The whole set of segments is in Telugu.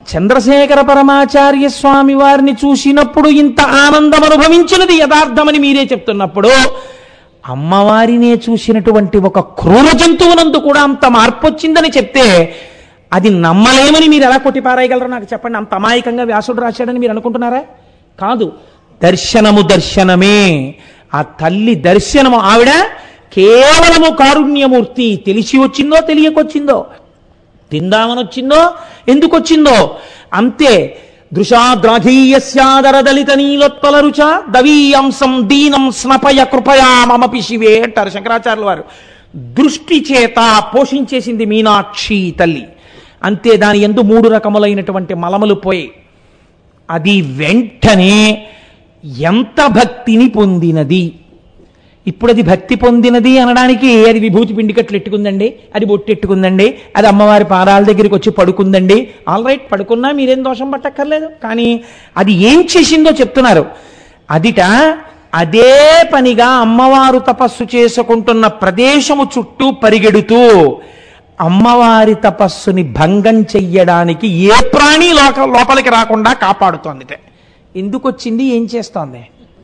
చంద్రశేఖర పరమాచార్య స్వామి వారిని చూసినప్పుడు ఇంత ఆనందం అనుభవించినది యథార్థమని మీరే చెప్తున్నప్పుడు అమ్మవారినే చూసినటువంటి ఒక క్రూర జంతువునందు కూడా అంత మార్పు వచ్చిందని చెప్తే అది నమ్మలేమని మీరు ఎలా కొట్టిపారాయగలరో నాకు చెప్పండి అంత అమాయకంగా వ్యాసుడు రాశాడని మీరు అనుకుంటున్నారా కాదు దర్శనము దర్శనమే ఆ తల్లి దర్శనము ఆవిడ కేవలము కారుణ్యమూర్తి తెలిసి వచ్చిందో తెలియకొచ్చిందో తిందామని వచ్చిందో ఎందుకు వచ్చిందో అంతే దృశాద్రాఘీయస్యాదర దళిత నీలోత్పల రుచ దవీయంసం దీనం స్నపయ కృపయా మమపి శివే అంటారు శంకరాచార్యుల వారు దృష్టి చేత పోషించేసింది మీనాక్షి తల్లి అంతే దాని ఎందు మూడు రకములైనటువంటి మలములు పోయి అది వెంటనే ఎంత భక్తిని పొందినది ఇప్పుడు అది భక్తి పొందినది అనడానికి అది విభూతి పిండికట్లు ఎట్టుకుందండి అది బొట్టెట్టుకుందండి అది అమ్మవారి పాదాల దగ్గరికి వచ్చి పడుకుందండి ఆల్ రైట్ పడుకున్నా మీరేం దోషం పట్టక్కర్లేదు కానీ అది ఏం చేసిందో చెప్తున్నారు అదిట అదే పనిగా అమ్మవారు తపస్సు చేసుకుంటున్న ప్రదేశము చుట్టూ పరిగెడుతూ అమ్మవారి తపస్సుని భంగం చెయ్యడానికి ఏ ప్రాణి లోక లోపలికి రాకుండా కాపాడుతోందిట ఎందుకు వచ్చింది ఏం చేస్తోంది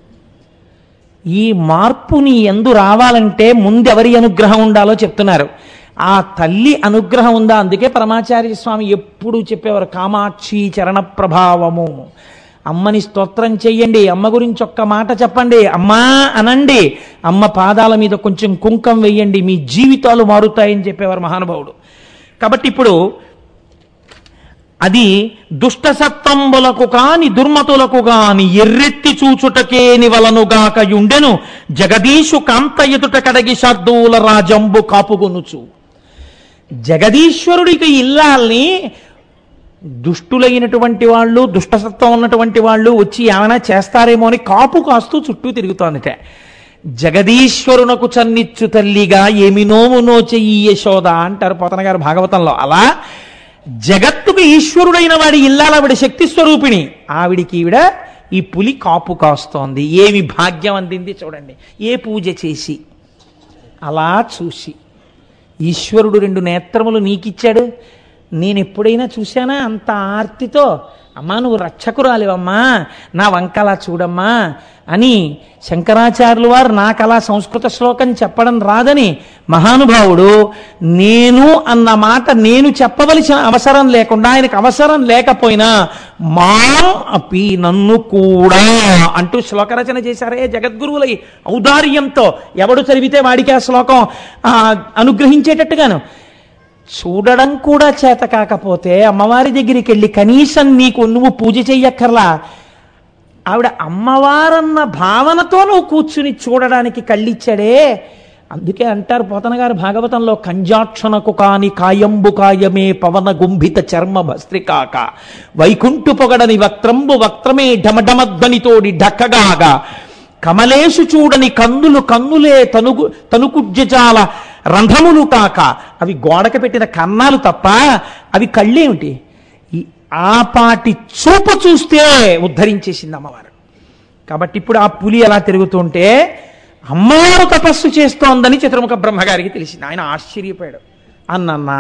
ఈ మార్పుని ఎందు రావాలంటే ముందెవరి అనుగ్రహం ఉండాలో చెప్తున్నారు ఆ తల్లి అనుగ్రహం ఉందా అందుకే పరమాచార్య స్వామి ఎప్పుడు చెప్పేవారు కామాక్షి చరణ ప్రభావము అమ్మని స్తోత్రం చెయ్యండి అమ్మ గురించి ఒక్క మాట చెప్పండి అమ్మా అనండి అమ్మ పాదాల మీద కొంచెం కుంకం వెయ్యండి మీ జీవితాలు మారుతాయని చెప్పేవారు మహానుభావుడు కాబట్టి ఇప్పుడు అది దుష్ట సత్తంబులకు కాని దుర్మతులకు గాని ఎర్రెత్తి చూచుటకేని వలనుగాక యుండెను జగదీషు కాంత ఎదుట కడగి శర్దూల రాజంబు కాపుగొనుచు జగదీశ్వరుడికి ఇల్లాల్ని దుష్టులైనటువంటి వాళ్ళు దుష్టసత్వం ఉన్నటువంటి వాళ్ళు వచ్చి ఏమైనా చేస్తారేమో అని కాపు కాస్తూ చుట్టూ తిరుగుతోందిట జగదీశ్వరునకు చన్నిచ్చు తల్లిగా ఏమి నోమునో చెయ్యి యశోద అంటారు పోతన గారు భాగవతంలో అలా జగత్తుకు ఈశ్వరుడైన వాడి ఇల్లాలవిడ శక్తి స్వరూపిణి ఆవిడికి ఈవిడ ఈ పులి కాపు కాస్తోంది ఏమి భాగ్యం అందింది చూడండి ఏ పూజ చేసి అలా చూసి ఈశ్వరుడు రెండు నేత్రములు నీకిచ్చాడు నేను ఎప్పుడైనా చూశానా అంత ఆర్తితో అమ్మా నువ్వు రక్షకురాలివమ్మా నా వంకలా చూడమ్మా అని శంకరాచార్యులు వారు నాకలా సంస్కృత శ్లోకం చెప్పడం రాదని మహానుభావుడు నేను అన్న మాట నేను చెప్పవలసిన అవసరం లేకుండా ఆయనకు అవసరం లేకపోయినా మా అపి నన్ను కూడా అంటూ శ్లోకరచన చేశారే జగద్గురువులై ఔదార్యంతో ఎవడు చదివితే వాడికి ఆ శ్లోకం ఆ, అనుగ్రహించేటట్టుగాను చూడడం కూడా చేత కాకపోతే అమ్మవారి దగ్గరికి వెళ్ళి కనీసం నీకు నువ్వు పూజ చెయ్యక్కర్లా ఆవిడ అమ్మవారన్న భావనతో నువ్వు కూర్చుని చూడడానికి కళ్ళిచ్చాడే అందుకే అంటారు పోతన గారు భాగవతంలో కంజాక్షణకు కాని కాయంబు కాయమే పవన గుంభిత చర్మ భస్త్రికాక వైకుంఠు పొగడని వక్త్రంబు వక్త్రమే ఢమఢమధ్వనితోడి ఢక్కగాగా కమలేషు చూడని కన్నులు కన్నులే తనుగు తనుకుజ్జాల రంధ్రములు కాక అవి గోడకి పెట్టిన కన్నాలు తప్ప అవి కళ్ళేమిటి ఈ ఆపాటి చూపు చూస్తే ఉద్ధరించేసింది అమ్మవారు కాబట్టి ఇప్పుడు ఆ పులి ఎలా తిరుగుతుంటే అమ్మవారు తపస్సు చేస్తోందని చతుర్ముఖ బ్రహ్మగారికి తెలిసింది ఆయన ఆశ్చర్యపోయాడు అన్నన్నా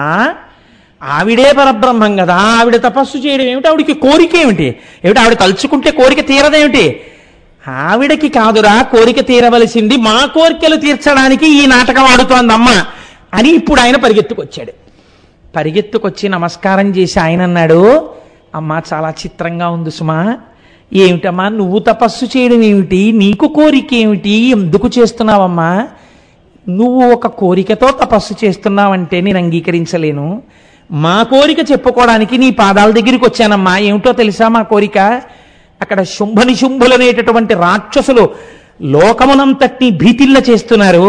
ఆవిడే పరబ్రహ్మం కదా ఆవిడ తపస్సు చేయడం ఏమిటి ఆవిడికి కోరిక ఏమిటి ఏమిటి ఆవిడ తలుచుకుంటే కోరిక తీరదేమిటి ఆవిడకి కాదురా కోరిక తీరవలసింది మా కోరికలు తీర్చడానికి ఈ నాటకం ఆడుతోంది అమ్మ అని ఇప్పుడు ఆయన పరిగెత్తుకొచ్చాడు పరిగెత్తుకొచ్చి నమస్కారం చేసి ఆయన అన్నాడు అమ్మా చాలా చిత్రంగా ఉంది సుమా ఏమిటమ్మా నువ్వు తపస్సు చేయడం ఏమిటి నీకు కోరిక ఏమిటి ఎందుకు చేస్తున్నావమ్మా నువ్వు ఒక కోరికతో తపస్సు చేస్తున్నావంటే నేను అంగీకరించలేను మా కోరిక చెప్పుకోవడానికి నీ పాదాల దగ్గరికి వచ్చానమ్మా ఏమిటో తెలుసా మా కోరిక అక్కడ శుంభని శుంభులనేటటువంటి రాక్షసులు లోకమునంతటినీ భీతిల్ల చేస్తున్నారు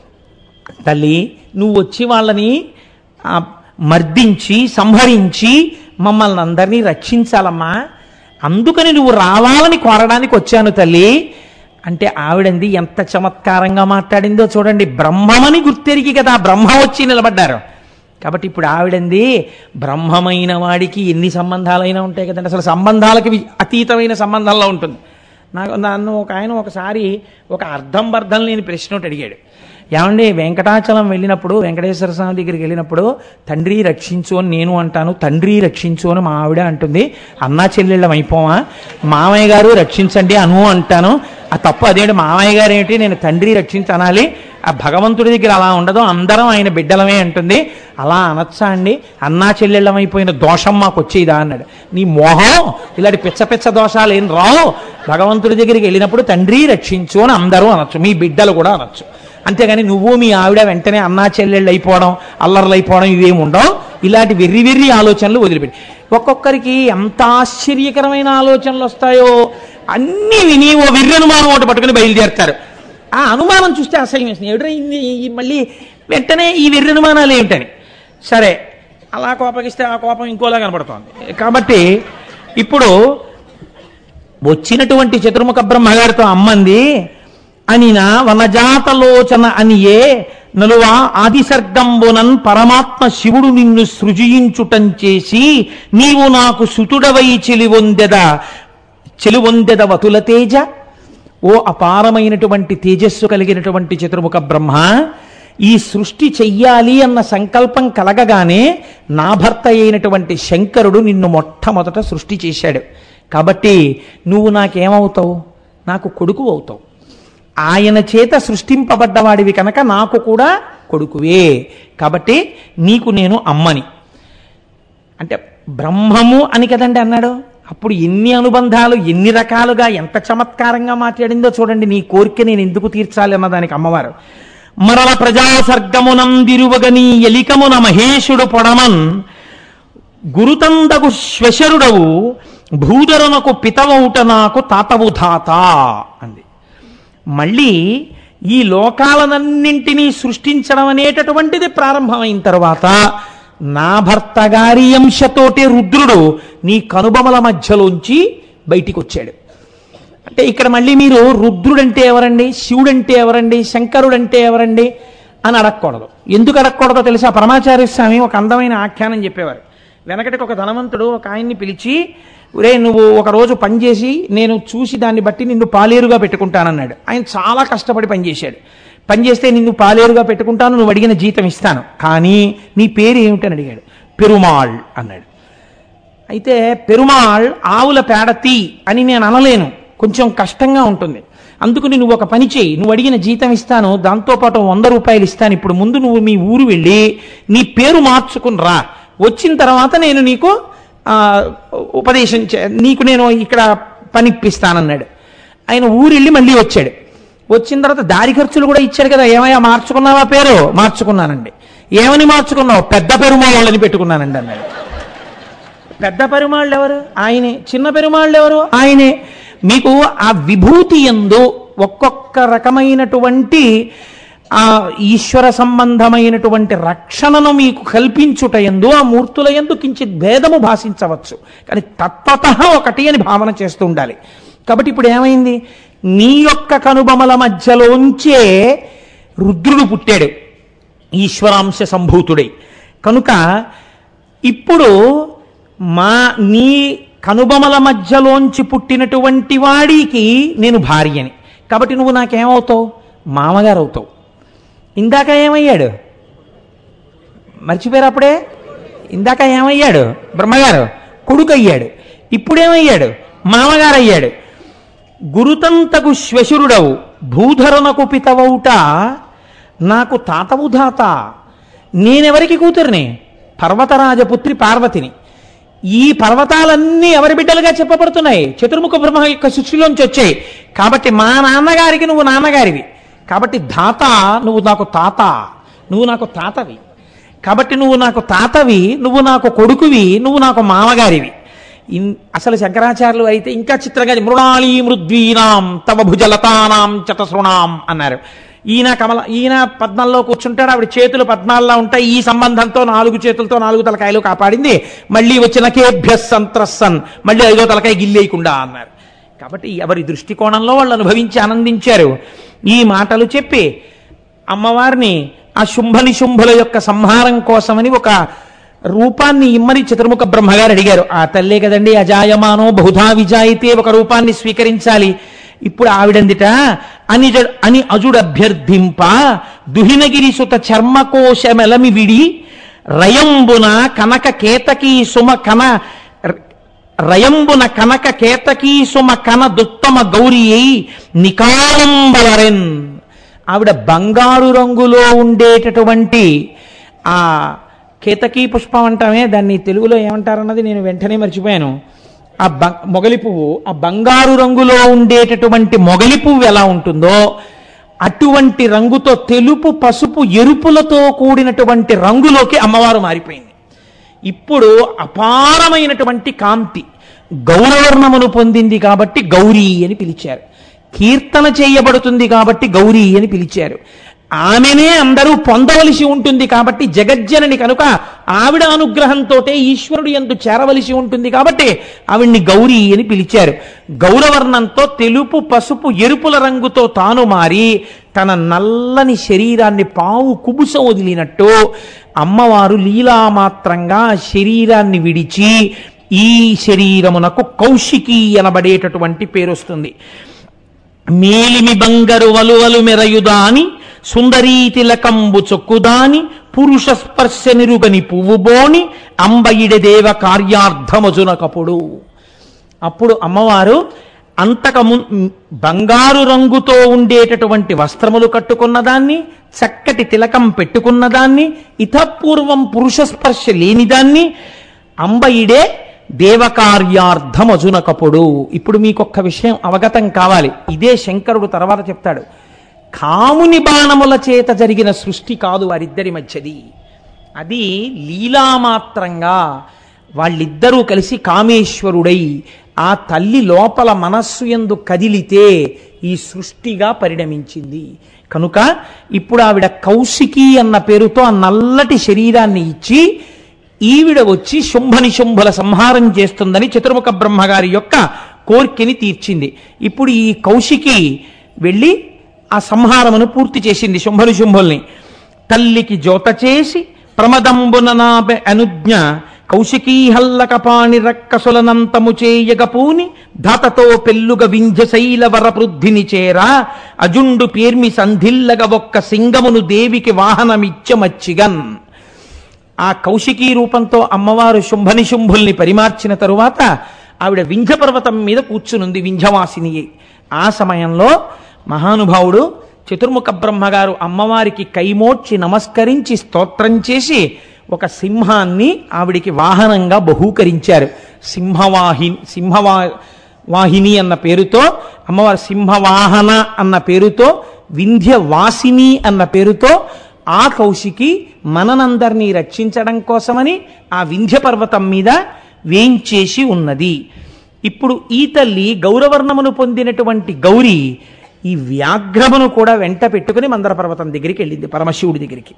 తల్లి నువ్వు వచ్చి వాళ్ళని ఆ, మర్దించి సంహరించి మమ్మల్ని అందరినీ రక్షించాలమ్మా అందుకని నువ్వు రావాలని కోరడానికి వచ్చాను తల్లి అంటే ఆవిడంది ఎంత చమత్కారంగా మాట్లాడిందో చూడండి బ్రహ్మమని గుర్తెరిగి కదా బ్రహ్మ వచ్చి నిలబడ్డారు కాబట్టి ఇప్పుడు ఆవిడంది బ్రహ్మమైన వాడికి ఎన్ని సంబంధాలైనా ఉంటాయి కదండి అసలు సంబంధాలకి వి- అతీతమైన సంబంధంలో ఉంటుంది నాకు నన్ను ఒక ఆయన ఒకసారి ఒక అర్థం బర్థం లేని ప్రశ్న ఒకటి అడిగాడు ఏమండి వెంకటాచలం వెళ్ళినప్పుడు వెంకటేశ్వర స్వామి దగ్గరికి వెళ్ళినప్పుడు తండ్రి రక్షించు అని నేను అంటాను తండ్రి రక్షించు అని మా ఆవిడ అంటుంది అన్నా చెల్లెళ్ళం అయిపోవా మామయ్య గారు రక్షించండి అను అంటాను ఆ తప్పు అదేంటి మామయ్య గారు ఏంటి నేను తండ్రి రక్షించనాలి ఆ భగవంతుడి దగ్గర అలా ఉండదు అందరం ఆయన బిడ్డలమే అంటుంది అలా అనొచ్చా అండి అన్నా చెల్లెళ్ళమైపోయిన దోషం మాకు వచ్చేదా అన్నాడు నీ మోహం ఇలాంటి పిచ్చ పిచ్చ దోషాలు ఏం రావు భగవంతుడి దగ్గరికి వెళ్ళినప్పుడు తండ్రి రక్షించు అని అందరూ అనొచ్చు మీ బిడ్డలు కూడా అనొచ్చు అంతేగాని నువ్వు మీ ఆవిడ వెంటనే అన్నా చెల్లెళ్ళు అయిపోవడం అల్లర్లు అయిపోవడం ఇవేమి ఉండవు ఇలాంటి వెర్రి వెర్రి ఆలోచనలు వదిలిపెట్టి ఒక్కొక్కరికి ఎంత ఆశ్చర్యకరమైన ఆలోచనలు వస్తాయో అన్నీ విని ఓ వెర్రి అనుమానం ఒకటి పట్టుకుని బయలుదేరుతారు ఆ అనుమానం చూస్తే అసహ్యం వేస్తుంది ఎవడో ఇన్ని ఈ మళ్ళీ వెంటనే ఈ వెర్రి అనుమానాలు ఏమిటని సరే అలా కోపగిస్తే ఆ కోపం ఇంకోలా కనపడుతోంది కాబట్టి ఇప్పుడు వచ్చినటువంటి చతుర్ముఖ బ్రహ్మగారితో అమ్మంది అనిన వనజాతలోచన అనియే నలువా ఆదిసర్గంబునన్ పరమాత్మ శివుడు నిన్ను సృజించుటం చేసి నీవు నాకు సుతుడవై చెలివొందెద చెలువొందెద వతుల తేజ ఓ అపారమైనటువంటి తేజస్సు కలిగినటువంటి చతుర్ముఖ బ్రహ్మ ఈ సృష్టి చెయ్యాలి అన్న సంకల్పం కలగగానే నా భర్త అయినటువంటి శంకరుడు నిన్ను మొట్టమొదట సృష్టి చేశాడు కాబట్టి నువ్వు నాకేమవుతావు నాకు కొడుకు అవుతావు ఆయన చేత సృష్టింపబడ్డవాడివి కనుక నాకు కూడా కొడుకువే కాబట్టి నీకు నేను అమ్మని అంటే బ్రహ్మము అని కదండి అన్నాడు అప్పుడు ఎన్ని అనుబంధాలు ఎన్ని రకాలుగా ఎంత చమత్కారంగా మాట్లాడిందో చూడండి నీ కోరిక నేను ఎందుకు తీర్చాలి అన్నదానికి అమ్మవారు మరల ప్రజాసర్గమునందిరువగని ఎలికమున మహేశుడు పొడమన్ గురుతందగు శ్వశరుడవు భూధరునకు పితవౌట నాకు తాతవు ధాత అంది మళ్ళీ ఈ లోకాలనన్నింటినీ సృష్టించడం అనేటటువంటిది ప్రారంభమైన తర్వాత నా భర్త గారి అంశతోటి రుద్రుడు నీ కనుబొమల మధ్యలోంచి బయటికి వచ్చాడు అంటే ఇక్కడ మళ్ళీ మీరు రుద్రుడంటే ఎవరండి శివుడంటే ఎవరండి శంకరుడంటే ఎవరండి అని అడగకూడదు ఎందుకు అడగకూడదో తెలుసా పరమాచార్య స్వామి ఒక అందమైన ఆఖ్యానం చెప్పేవారు వెనకటికి ఒక ధనవంతుడు ఒక ఆయన్ని పిలిచి ఒరే నువ్వు ఒక రోజు పనిచేసి నేను చూసి దాన్ని బట్టి నిన్ను పాలేరుగా పెట్టుకుంటానన్నాడు ఆయన చాలా కష్టపడి పనిచేశాడు పనిచేస్తే నిన్ను పాలేరుగా పెట్టుకుంటాను నువ్వు అడిగిన జీతం ఇస్తాను కానీ నీ పేరు ఏమిటని అడిగాడు పెరుమాళ్ అన్నాడు అయితే పెరుమాళ్ ఆవుల పేడ తీ అని నేను అనలేను కొంచెం కష్టంగా ఉంటుంది అందుకని నువ్వు ఒక పని చేయి నువ్వు అడిగిన జీతం ఇస్తాను దాంతోపాటు వంద రూపాయలు ఇస్తాను ఇప్పుడు ముందు నువ్వు మీ ఊరు వెళ్ళి నీ పేరు మార్చుకుని రా వచ్చిన తర్వాత నేను నీకు ఆ, ఉపదేశం చే- నీకు నేను ఇక్కడ పనిప్పిస్తానన్నాడు ఆయన ఊరు వెళ్ళి మళ్ళీ వచ్చాడు వచ్చిన తర్వాత దారి ఖర్చులు కూడా ఇచ్చాడు కదా ఏమయ్యా మార్చుకున్నావా పేరు మార్చుకున్నానండి ఏమని మార్చుకున్నావు పెద్ద పెరుమాళ్ళని పెట్టుకున్నానండి అన్నాడు పెద్ద పెరుమాళ్ళు ఎవరు ఆయనే చిన్న పెరుమాళ్ళు ఎవరు ఆయనే మీకు ఆ విభూతి ఎందు ఒక్కొక్క రకమైనటువంటి ఆ ఈశ్వర సంబంధమైనటువంటి రక్షణను మీకు కల్పించుట ఎందు ఆ మూర్తుల ఎందు కించిత్ భేదము భాషించవచ్చు కానీ తత్వత ఒకటి అని భావన చేస్తూ ఉండాలి కాబట్టి ఇప్పుడు ఏమైంది నీ యొక్క కనుబొమల మధ్యలోంచే రుద్రుడు పుట్టాడు ఈశ్వరాంశ సంభూతుడై కనుక ఇప్పుడు మా నీ కనుబొమల మధ్యలోంచి పుట్టినటువంటి వాడికి నేను భార్యని కాబట్టి నువ్వు నాకేమవుతావు మామగారు అవుతావు ఇందాక ఏమయ్యాడు మర్చిపోయారు అప్పుడే ఇందాక ఏమయ్యాడు బ్రహ్మగారు కొడుకు అయ్యాడు ఇప్పుడేమయ్యాడు మామగారు అయ్యాడు గురుతంతకు శ్వశురుడవు భూధరునకు పితవౌట నాకు తాతవు ధాత నేనెవరికి కూతురిని పర్వతరాజపుత్రి పార్వతిని ఈ పర్వతాలన్నీ ఎవరి బిడ్డలుగా చెప్పబడుతున్నాయి చతుర్ముఖ బ్రహ్మ యొక్క సృష్టిలోంచి వచ్చాయి కాబట్టి మా నాన్నగారికి నువ్వు నాన్నగారివి కాబట్టి ధాత నువ్వు నాకు తాత నువ్వు నాకు తాతవి కాబట్టి నువ్వు నాకు తాతవి నువ్వు నాకు కొడుకువి నువ్వు నాకు మామగారివి ఇన్ అసలు శంకరాచార్యులు అయితే ఇంకా చిత్రంగా మృణాళీ మృద్వీనాం తవ భుజలతానాం చతసృణాం అన్నారు ఈయన కమల ఈయన పద్మాల్లో కూర్చుంటాడు ఆవిడ చేతులు పద్మాల్లో ఉంటాయి ఈ సంబంధంతో నాలుగు చేతులతో నాలుగు తలకాయలు కాపాడింది మళ్ళీ వచ్చిన కేభ్య సంత్రస్సన్ మళ్ళీ ఐదో తలకాయ గిల్లేయకుండా అన్నారు కాబట్టి ఎవరి దృష్టికోణంలో వాళ్ళు అనుభవించి ఆనందించారు ఈ మాటలు చెప్పి అమ్మవారిని ఆ శుంభ నిశుంభుల యొక్క సంహారం కోసమని ఒక రూపాన్ని ఇమ్మని చతుర్ముఖ బ్రహ్మగారు అడిగారు ఆ తల్లే కదండి అజాయమానో బహుధా విజాయితే ఒక రూపాన్ని స్వీకరించాలి ఇప్పుడు ఆవిడందిట అని జ- అని అజుడభ్యర్థింప దుహినగిరి సుత చర్మకోశమెలమి విడి రయంబున కనక కేతకీ సుమ కన రయంబున కనక కేతకీ సుమ కన దుత్తమ గౌరి అయి నికాలంబలరెన్ ఆవిడ బంగారు రంగులో ఉండేటటువంటి ఆ కేతకీ పుష్పం అంటామే దాన్ని తెలుగులో ఏమంటారన్నది నేను వెంటనే మర్చిపోయాను ఆ బ మొగలి పువ్వు ఆ బంగారు రంగులో ఉండేటటువంటి మొగలి పువ్వు ఎలా ఉంటుందో అటువంటి రంగుతో తెలుపు పసుపు ఎరుపులతో కూడినటువంటి రంగులోకి అమ్మవారు మారిపోయింది ఇప్పుడు అపారమైనటువంటి కాంతి గౌరవర్ణమును పొందింది కాబట్టి గౌరీ అని పిలిచారు కీర్తన చేయబడుతుంది కాబట్టి గౌరీ అని పిలిచారు ఆమెనే అందరూ పొందవలసి ఉంటుంది కాబట్టి జగజ్జనని కనుక ఆవిడ అనుగ్రహంతో ఈశ్వరుడు ఎందు చేరవలసి ఉంటుంది కాబట్టి ఆవిడ్ని గౌరీ అని పిలిచారు గౌరవర్ణంతో తెలుపు పసుపు ఎరుపుల రంగుతో తాను మారి తన నల్లని శరీరాన్ని పావు కుబుస వదిలినట్టు అమ్మవారు లీలామాత్రంగా ఆ శరీరాన్ని విడిచి ఈ శరీరమునకు కౌశికి అనబడేటటువంటి పేరు వస్తుంది మేలిమి బంగరు వలువలు మెరయుదాని సుందరీ తిలకంబు చొక్కుదాని పురుష స్పర్శ నిరుగని పువ్వు బోని అంబయిడి దేవ కార్యార్థమజునకపుడు అప్పుడు అమ్మవారు అంతక ము బంగారు రంగుతో ఉండేటటువంటి వస్త్రములు కట్టుకున్నదాన్ని చక్కటి తిలకం పెట్టుకున్నదాన్ని ఇతపూర్వం పురుష స్పర్శ లేనిదాన్ని అంబయిడే దేవకార్యార్థమజునకపుడు ఇప్పుడు మీకొక్క విషయం అవగతం కావాలి ఇదే శంకరుడు తర్వాత చెప్తాడు కాముని బాణముల చేత జరిగిన సృష్టి కాదు వారిద్దరి మధ్యది అది లీలామాత్రంగా వాళ్ళిద్దరూ కలిసి కామేశ్వరుడై ఆ తల్లి లోపల మనస్సు ఎందు కదిలితే ఈ సృష్టిగా పరిణమించింది కనుక ఇప్పుడు ఆవిడ కౌశికి అన్న పేరుతో ఆ నల్లటి శరీరాన్ని ఇచ్చి ఈవిడ వచ్చి శుంభని శుంభుల సంహారం చేస్తుందని చతుర్ముఖ బ్రహ్మగారి యొక్క కోర్కెని తీర్చింది ఇప్పుడు ఈ కౌశికి వెళ్ళి ఆ సంహారమును పూర్తి చేసింది శుంభని శుంభుల్ని తల్లికి జోత చేసి ప్రమదంబున నాబె అనుజ్ఞ కౌశికీ హల్లకపాణి రక్కసులనంతము చేయగపూని ధాతతో పెళ్ళుగ వింధ్యశైల వరపృద్ధిని చేరా అజుండు పేర్మి సంధిల్లగ ఒక్క సింగమును దేవికి వాహనమిచ్చమచ్చిగన్ ఆ కౌశికీ రూపంతో అమ్మవారు శుంభని శుంభుల్ని పరిమార్చిన తరువాత ఆవిడ వింధ్య పర్వతం మీద కూర్చునుంది వింధ్యవాసిని అయి. ఆ సమయంలో మహానుభావుడు చతుర్ముఖ బ్రహ్మగారు అమ్మవారికి కైమోడ్చి నమస్కరించి స్తోత్రం చేసి ఒక సింహాన్ని ఆవిడికి వాహనంగా బహూకరించారు సింహవాహిని సింహవా వాహిని అన్న పేరుతో అమ్మవారు సింహవాహన అన్న పేరుతో వింధ్యవాసిని అన్న పేరుతో ఆ కౌశికి మననందరినీ రక్షించడం కోసమని ఆ వింధ్య పర్వతం మీద వేంచేసి ఉన్నది ఇప్పుడు ఈ తల్లి గౌరవర్ణమును పొందినటువంటి గౌరి ఈ వ్యాఘ్రమును కూడా వెంట పెట్టుకుని మందర పర్వతం దగ్గరికి వెళ్ళింది పరమశివుడి దగ్గరికి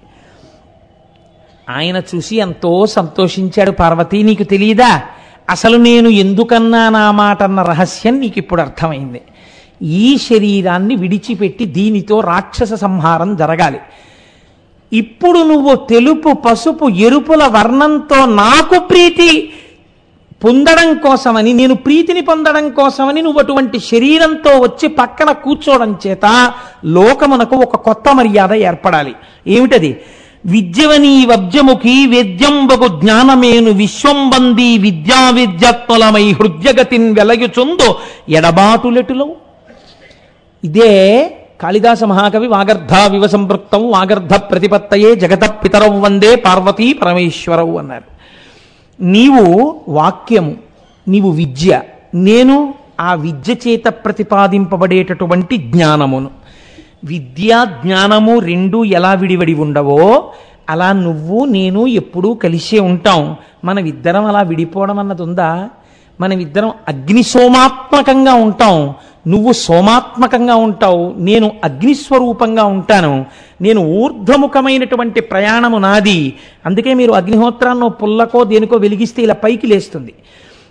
ఆయన చూసి ఎంతో సంతోషించాడు పార్వతి నీకు తెలియదా అసలు నేను ఎందుకన్నా నా మాట అన్న రహస్యం నీకు ఇప్పుడు అర్థమైంది ఈ శరీరాన్ని విడిచిపెట్టి దీనితో రాక్షస సంహారం జరగాలి ఇప్పుడు నువ్వు తెలుపు పసుపు ఎరుపుల వర్ణంతో నాకు ప్రీతి పొందడం కోసమని నేను ప్రీతిని పొందడం కోసమని నువ్వు అటువంటి శరీరంతో వచ్చి పక్కన కూర్చోవడం చేత లోకమునకు ఒక కొత్త మర్యాద ఏర్పడాలి ఏమిటది విద్యవని వబ్జముఖి వేద్యంబగు జ్ఞానమేను విశ్వంబంది విద్యా విద్యాత్మలమై హృద్యగతిన్ వెలయుచుందో ఎడబాటులెటులో ఇదే కాళిదాస మహాకవి వాగర్ధ వివ సంపృక్తం వాగర్ధ ప్రతిపత్తయే జగత పితరవు వందే పార్వతీ పరమేశ్వరవు అన్నారు నీవు వాక్యము నీవు విద్య నేను ఆ విద్య చేత ప్రతిపాదింపబడేటటువంటి జ్ఞానమును విద్య జ్ఞానము రెండు ఎలా విడివడి ఉండవో అలా నువ్వు నేను ఎప్పుడూ కలిసే ఉంటాం మనం ఇద్దరం అలా విడిపోవడం అన్నది ఉందా మనం ఇద్దరం అగ్ని సోమాత్మకంగా ఉంటాం నువ్వు సోమాత్మకంగా ఉంటావు నేను అగ్నిస్వరూపంగా ఉంటాను నేను ఊర్ధ్వముఖమైనటువంటి ప్రయాణము నాది అందుకే మీరు అగ్నిహోత్రాన్నో పుల్లకో దేనికో వెలిగిస్తే ఇలా పైకి లేస్తుంది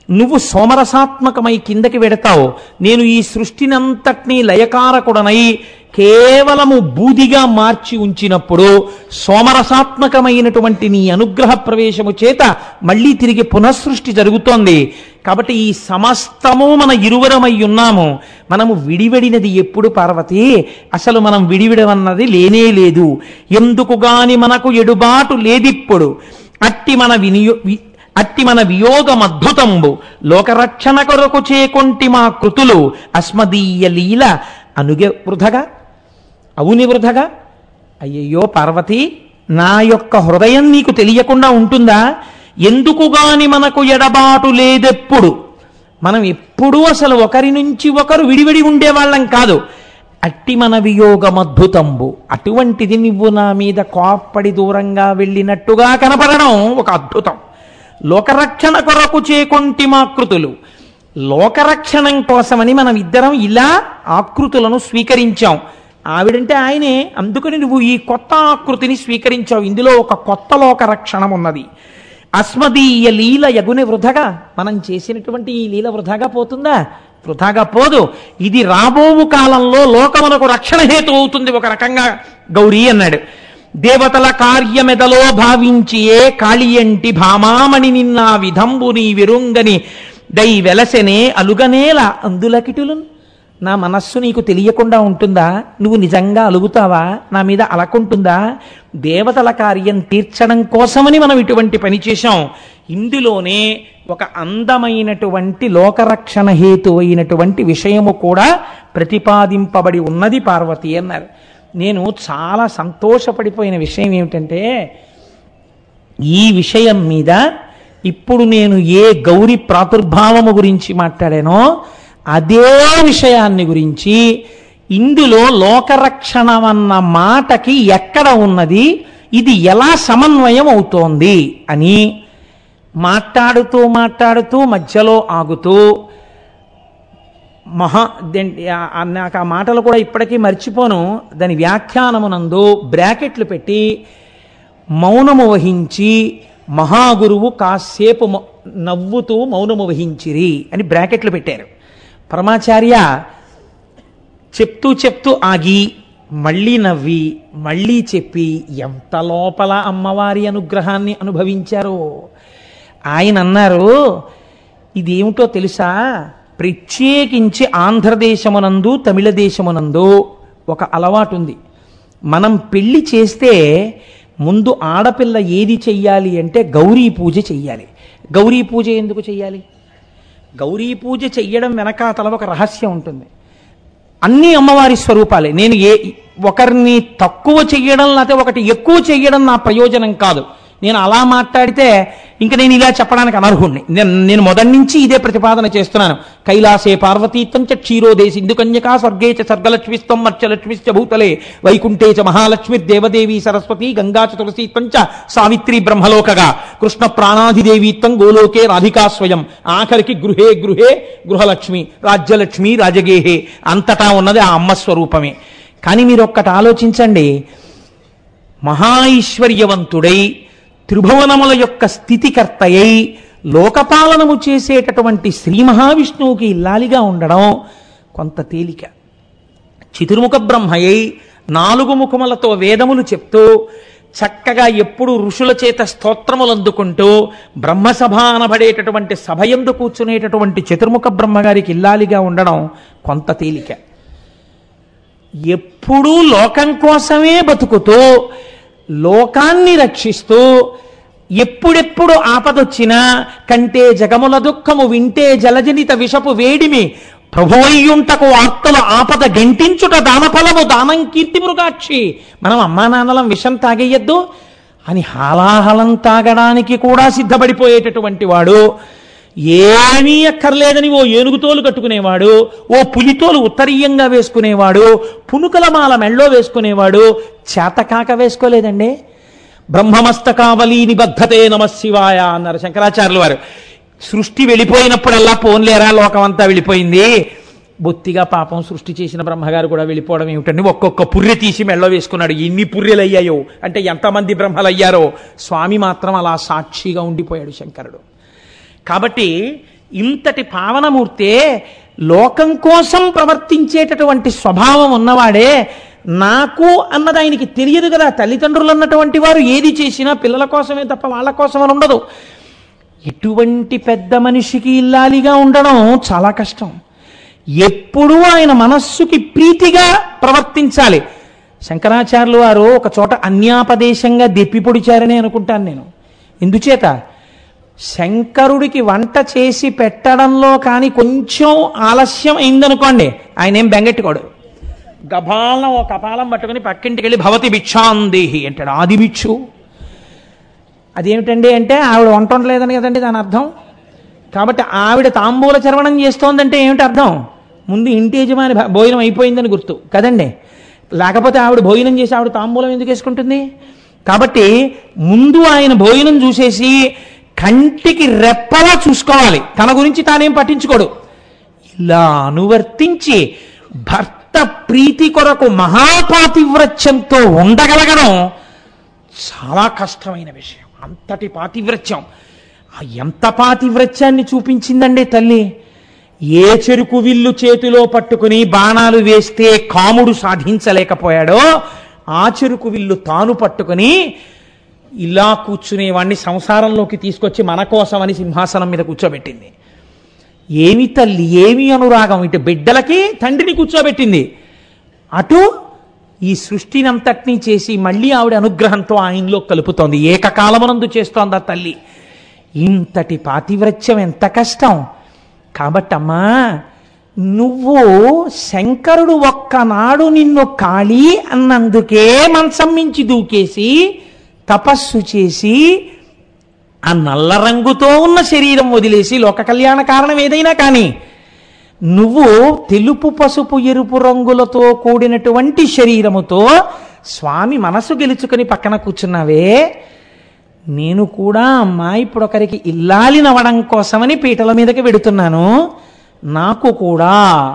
నువ్వు సోమరసాత్మకమై కిందకి వెడతావు నేను ఈ సృష్టినంతటినీ లయకారకుడనై కేవలము బూదిగా మార్చి ఉంచినప్పుడు సోమరసాత్మకమైనటువంటి నీ అనుగ్రహ ప్రవేశము చేత మళ్ళీ తిరిగి పునఃసృష్టి జరుగుతోంది కాబట్టి ఈ సమస్తము మన ఇరువరమై ఉన్నాము మనము విడివడినది ఎప్పుడు పార్వతి అసలు మనం విడివిడమన్నది లేనే లేదు ఎందుకు గాని మనకు ఎడుబాటు లేదిప్పుడు అట్టి మన వినియో వి- అట్టి మన వియోగమద్భుతంబు లోకరక్షణ కొరకు చేకొంటి మా కృతులు అస్మదీయ లీల అనుగె వృధగా అవుని వృధగా అయ్యయ్యో పార్వతి నా యొక్క హృదయం నీకు తెలియకుండా ఉంటుందా ఎందుకు గాని మనకు ఎడబాటు లేదెప్పుడు మనం ఎప్పుడూ అసలు ఒకరి నుంచి ఒకరు విడివిడి ఉండేవాళ్ళం కాదు అట్టి మన వియోగమద్భుతంబు అటువంటిది నువ్వు నా మీద కోప్పడి దూరంగా వెళ్ళినట్టుగా కనపడడం ఒక అద్భుతం లోకరక్షణ కొరకు చేకొంటి మాకృతులు లోకరక్షణం కోసమని మనం ఇద్దరం ఇలా ఆకృతులను స్వీకరించాం ఆవిడంటే ఆయనే అందుకని నువ్వు ఈ కొత్త ఆకృతిని స్వీకరించావు ఇందులో ఒక కొత్త లోక రక్షణం ఉన్నది అస్మదీయ లీల యగుని వృధగా మనం చేసినటువంటి ఈ లీల వృధాగా పోతుందా వృధాగా పోదు ఇది రాబోవు కాలంలో లోకమునకు రక్షణ హేతు అవుతుంది ఒక రకంగా గౌరీ అన్నాడు దేవతల కార్యమెదలో భావించియే కాళియంటి భామామణి నిన్న విధంబు నీ విరుంగని దై వెలసెనే అలుగనేల అందులకిటులు నా మనస్సు నీకు తెలియకుండా ఉంటుందా నువ్వు నిజంగా అలుగుతావా నా మీద అలకుంటుందా దేవతల కార్యం తీర్చడం కోసమని మనం ఇటువంటి పని చేశాం ఇందులోనే ఒక అందమైనటువంటి లోకరక్షణ హేతు అయినటువంటి విషయము కూడా ప్రతిపాదింపబడి ఉన్నది పార్వతి అన్నారు నేను చాలా సంతోషపడిపోయిన విషయం ఏమిటంటే ఈ విషయం మీద ఇప్పుడు నేను ఏ గౌరి ప్రాదుర్భావము గురించి మాట్లాడానో అదే విషయాన్ని గురించి ఇందులో లోకరక్షణ అన్న మాటకి ఎక్కడ ఉన్నది ఇది ఎలా సమన్వయం అవుతోంది అని మాట్లాడుతూ మాట్లాడుతూ మధ్యలో ఆగుతూ మహా దెన్- ఆ- ఆ- నాకు ఆ మాటలు కూడా ఇప్పటికీ మర్చిపోను దాని వ్యాఖ్యానమునందు బ్రాకెట్లు పెట్టి మౌనము వహించి మహాగురువు కాసేపు మౌ- నవ్వుతూ మౌనము వహించిరి అని బ్రాకెట్లు పెట్టారు పరమాచార్య చెప్తూ చెప్తూ ఆగి మళ్ళీ నవ్వి మళ్ళీ చెప్పి ఎంత లోపల అమ్మవారి అనుగ్రహాన్ని అనుభవించారో ఆయన అన్నారు ఇదేమిటో తెలుసా ప్రత్యేకించి ఆంధ్రదేశమునందు తమిళ దేశమునందు ఒక అలవాటు ఉంది మనం పెళ్లి చేస్తే ముందు ఆడపిల్ల ఏది చెయ్యాలి అంటే గౌరీ పూజ చెయ్యాలి గౌరీ పూజ ఎందుకు చెయ్యాలి గౌరీ పూజ చెయ్యడం వెనకాతల ఒక రహస్యం ఉంటుంది అన్ని అమ్మవారి స్వరూపాలే నేను ఏ ఒకరిని తక్కువ చెయ్యడం లేకపోతే ఒకటి ఎక్కువ చెయ్యడం నా ప్రయోజనం కాదు నేను అలా మాట్లాడితే ఇంక నేను ఇలా చెప్పడానికి అనర్హుణ్ణి నేను నేను మొదటి నుంచి ఇదే ప్రతిపాదన చేస్తున్నాను కైలాసే పార్వతీత్వం చ క్షీరోదేశి ఇందుకన్యకా స్వర్గే చ సర్గలక్ష్మిస్తం మత్స్యలక్ష్మిశ్చ భూతలే వైకుంఠే చ మహాలక్ష్మి దేవదేవి సరస్వతి గంగా చ తులసీత్వం చ సావిత్రి బ్రహ్మలోకగా కృష్ణ ప్రాణాధిదేవీత్వం గోలోకే రాధికా స్వయం ఆఖరికి గృహే గృహే గృహలక్ష్మి రాజ్యలక్ష్మి రాజగేహే అంతటా ఉన్నది ఆ అమ్మ స్వరూపమే కానీ మీరు ఒక్కటి ఆలోచించండి మహాైశ్వర్యవంతుడై త్రిభువనముల యొక్క స్థితికర్తయై లోకపాలనము చేసేటటువంటి శ్రీ మహావిష్ణువుకి ఇల్లాలిగా ఉండడం కొంత తేలిక చతుర్ముఖ బ్రహ్మయ్యి నాలుగు ముఖములతో వేదములు చెప్తూ చక్కగా ఎప్పుడు ఋషుల చేత స్తోత్రములు అందుకుంటూ బ్రహ్మసభ అనబడేటటువంటి సభయందు కూర్చునేటటువంటి చతుర్ముఖ బ్రహ్మగారికి ఇల్లాలిగా ఉండడం కొంత తేలిక ఎప్పుడూ లోకం కోసమే బతుకుతూ లోకాన్ని రక్షిస్తూ ఎప్పుడెప్పుడు ఆపదొచ్చినా కంటే జగముల దుఃఖము వింటే జలజనిత విషపు వేడిమి ప్రభువయ్యుంటకు ఆర్తల ఆపద గెంటించుట దానఫలము దానం కీర్తి మృగాక్షి మనం అమ్మా నాన్నలం విషం తాగేయద్దు అని హాలాహలం తాగడానికి కూడా సిద్ధపడిపోయేటటువంటి వాడు ఏమీ అక్కర్లేదని ఓ ఏనుగుతోలు కట్టుకునేవాడు ఓ పులితోలు ఉత్తరీయంగా వేసుకునేవాడు పునుకల మాల మెళ్ళో వేసుకునేవాడు చేతకాక వేసుకోలేదండి బ్రహ్మమస్తకావలి నిబద్ధతే నమ శివాయ అన్నారు శంకరాచార్యుల వారు సృష్టి వెళ్ళిపోయినప్పుడల్లా పోన్లేరా లోకమంతా వెళ్ళిపోయింది బొత్తిగా పాపం సృష్టి చేసిన బ్రహ్మగారు కూడా వెళ్ళిపోవడం ఏమిటండి ఒక్కొక్క పుర్రె తీసి మెళ్ళో వేసుకున్నాడు ఎన్ని పుర్రెలు అయ్యాయో అంటే ఎంతమంది బ్రహ్మలు అయ్యారో స్వామి మాత్రం అలా సాక్షిగా ఉండిపోయాడు శంకరుడు కాబట్టి ఇంతటి పావనమూర్తే లోకం కోసం ప్రవర్తించేటటువంటి స్వభావం ఉన్నవాడే నాకు అన్నది ఆయనకి తెలియదు కదా తల్లిదండ్రులు అన్నటువంటి వారు ఏది చేసినా పిల్లల కోసమే తప్ప వాళ్ళ కోసం అని ఉండదు ఇటువంటి పెద్ద మనిషికి ఇల్లాలిగా ఉండడం చాలా కష్టం ఎప్పుడూ ఆయన మనస్సుకి ప్రీతిగా ప్రవర్తించాలి శంకరాచార్యులు వారు ఒక చోట అన్యాపదేశంగా దెప్పి పొడిచారని అనుకుంటాను నేను ఎందుచేత శంకరుడికి వంట చేసి పెట్టడంలో కానీ కొంచెం ఆలస్యం అయిందనుకోండి ఆయన ఏం బెంగెట్టుకోడు గభాలం ఒక కపాలం పట్టుకుని పక్కింటికి వెళ్ళి భవతి భిక్షాందేహి అంటాడు ఆది భిక్షు అదేమిటండి అంటే ఆవిడ వంట వండలేదని కదండి దాని అర్థం కాబట్టి ఆవిడ తాంబూల చర్వణం చేస్తోందంటే ఏమిటి అర్థం ముందు ఇంటి యజమాని భ- భోజనం అయిపోయిందని గుర్తు కదండి లేకపోతే ఆవిడ భోజనం చేసి ఆవిడ తాంబూలం ఎందుకు వేసుకుంటుంది కాబట్టి ముందు ఆయన భోజనం చూసేసి కంటికి రెప్పలా చూసుకోవాలి తన గురించి తానేం పట్టించుకోడు ఇలా అనువర్తించి భర్త ప్రీతి కొరకు మహాపాతివ్రత్యంతో ఉండగలగడం చాలా కష్టమైన విషయం అంతటి పాతివ్రత్యం ఆ ఎంత పాతివ్రత్యాన్ని చూపించిందండి తల్లి ఏ చెరుకు విల్లు చేతిలో పట్టుకుని బాణాలు వేస్తే కాముడు సాధించలేకపోయాడో ఆ చెరుకు విల్లు తాను పట్టుకుని ఇలా కూర్చునేవాడిని సంసారంలోకి తీసుకొచ్చి మన కోసమని సింహాసనం మీద కూర్చోబెట్టింది ఏమి తల్లి ఏమి అనురాగం ఇటు బిడ్డలకి తండ్రిని కూర్చోబెట్టింది అటు ఈ సృష్టిని అంతటినీ చేసి మళ్ళీ ఆవిడ అనుగ్రహంతో ఆయనలో కలుపుతోంది ఏకకాలమునందు చేస్తోంది ఆ తల్లి ఇంతటి పాతివ్రత్యం ఎంత కష్టం కాబట్టమ్మా నువ్వు శంకరుడు ఒక్కనాడు నిన్ను ఖాళీ అన్నందుకే మంచం మించి దూకేసి తపస్సు చేసి ఆ నల్ల రంగుతో ఉన్న శరీరం వదిలేసి లోక కళ్యాణ కారణం ఏదైనా కానీ నువ్వు తెలుపు పసుపు ఎరుపు రంగులతో కూడినటువంటి శరీరముతో స్వామి మనసు గెలుచుకుని పక్కన కూర్చున్నావే నేను కూడా అమ్మా ఇప్పుడు ఒకరికి ఇల్లాలినవడం కోసమని పీటల మీదకి వెడుతున్నాను నాకు కూడా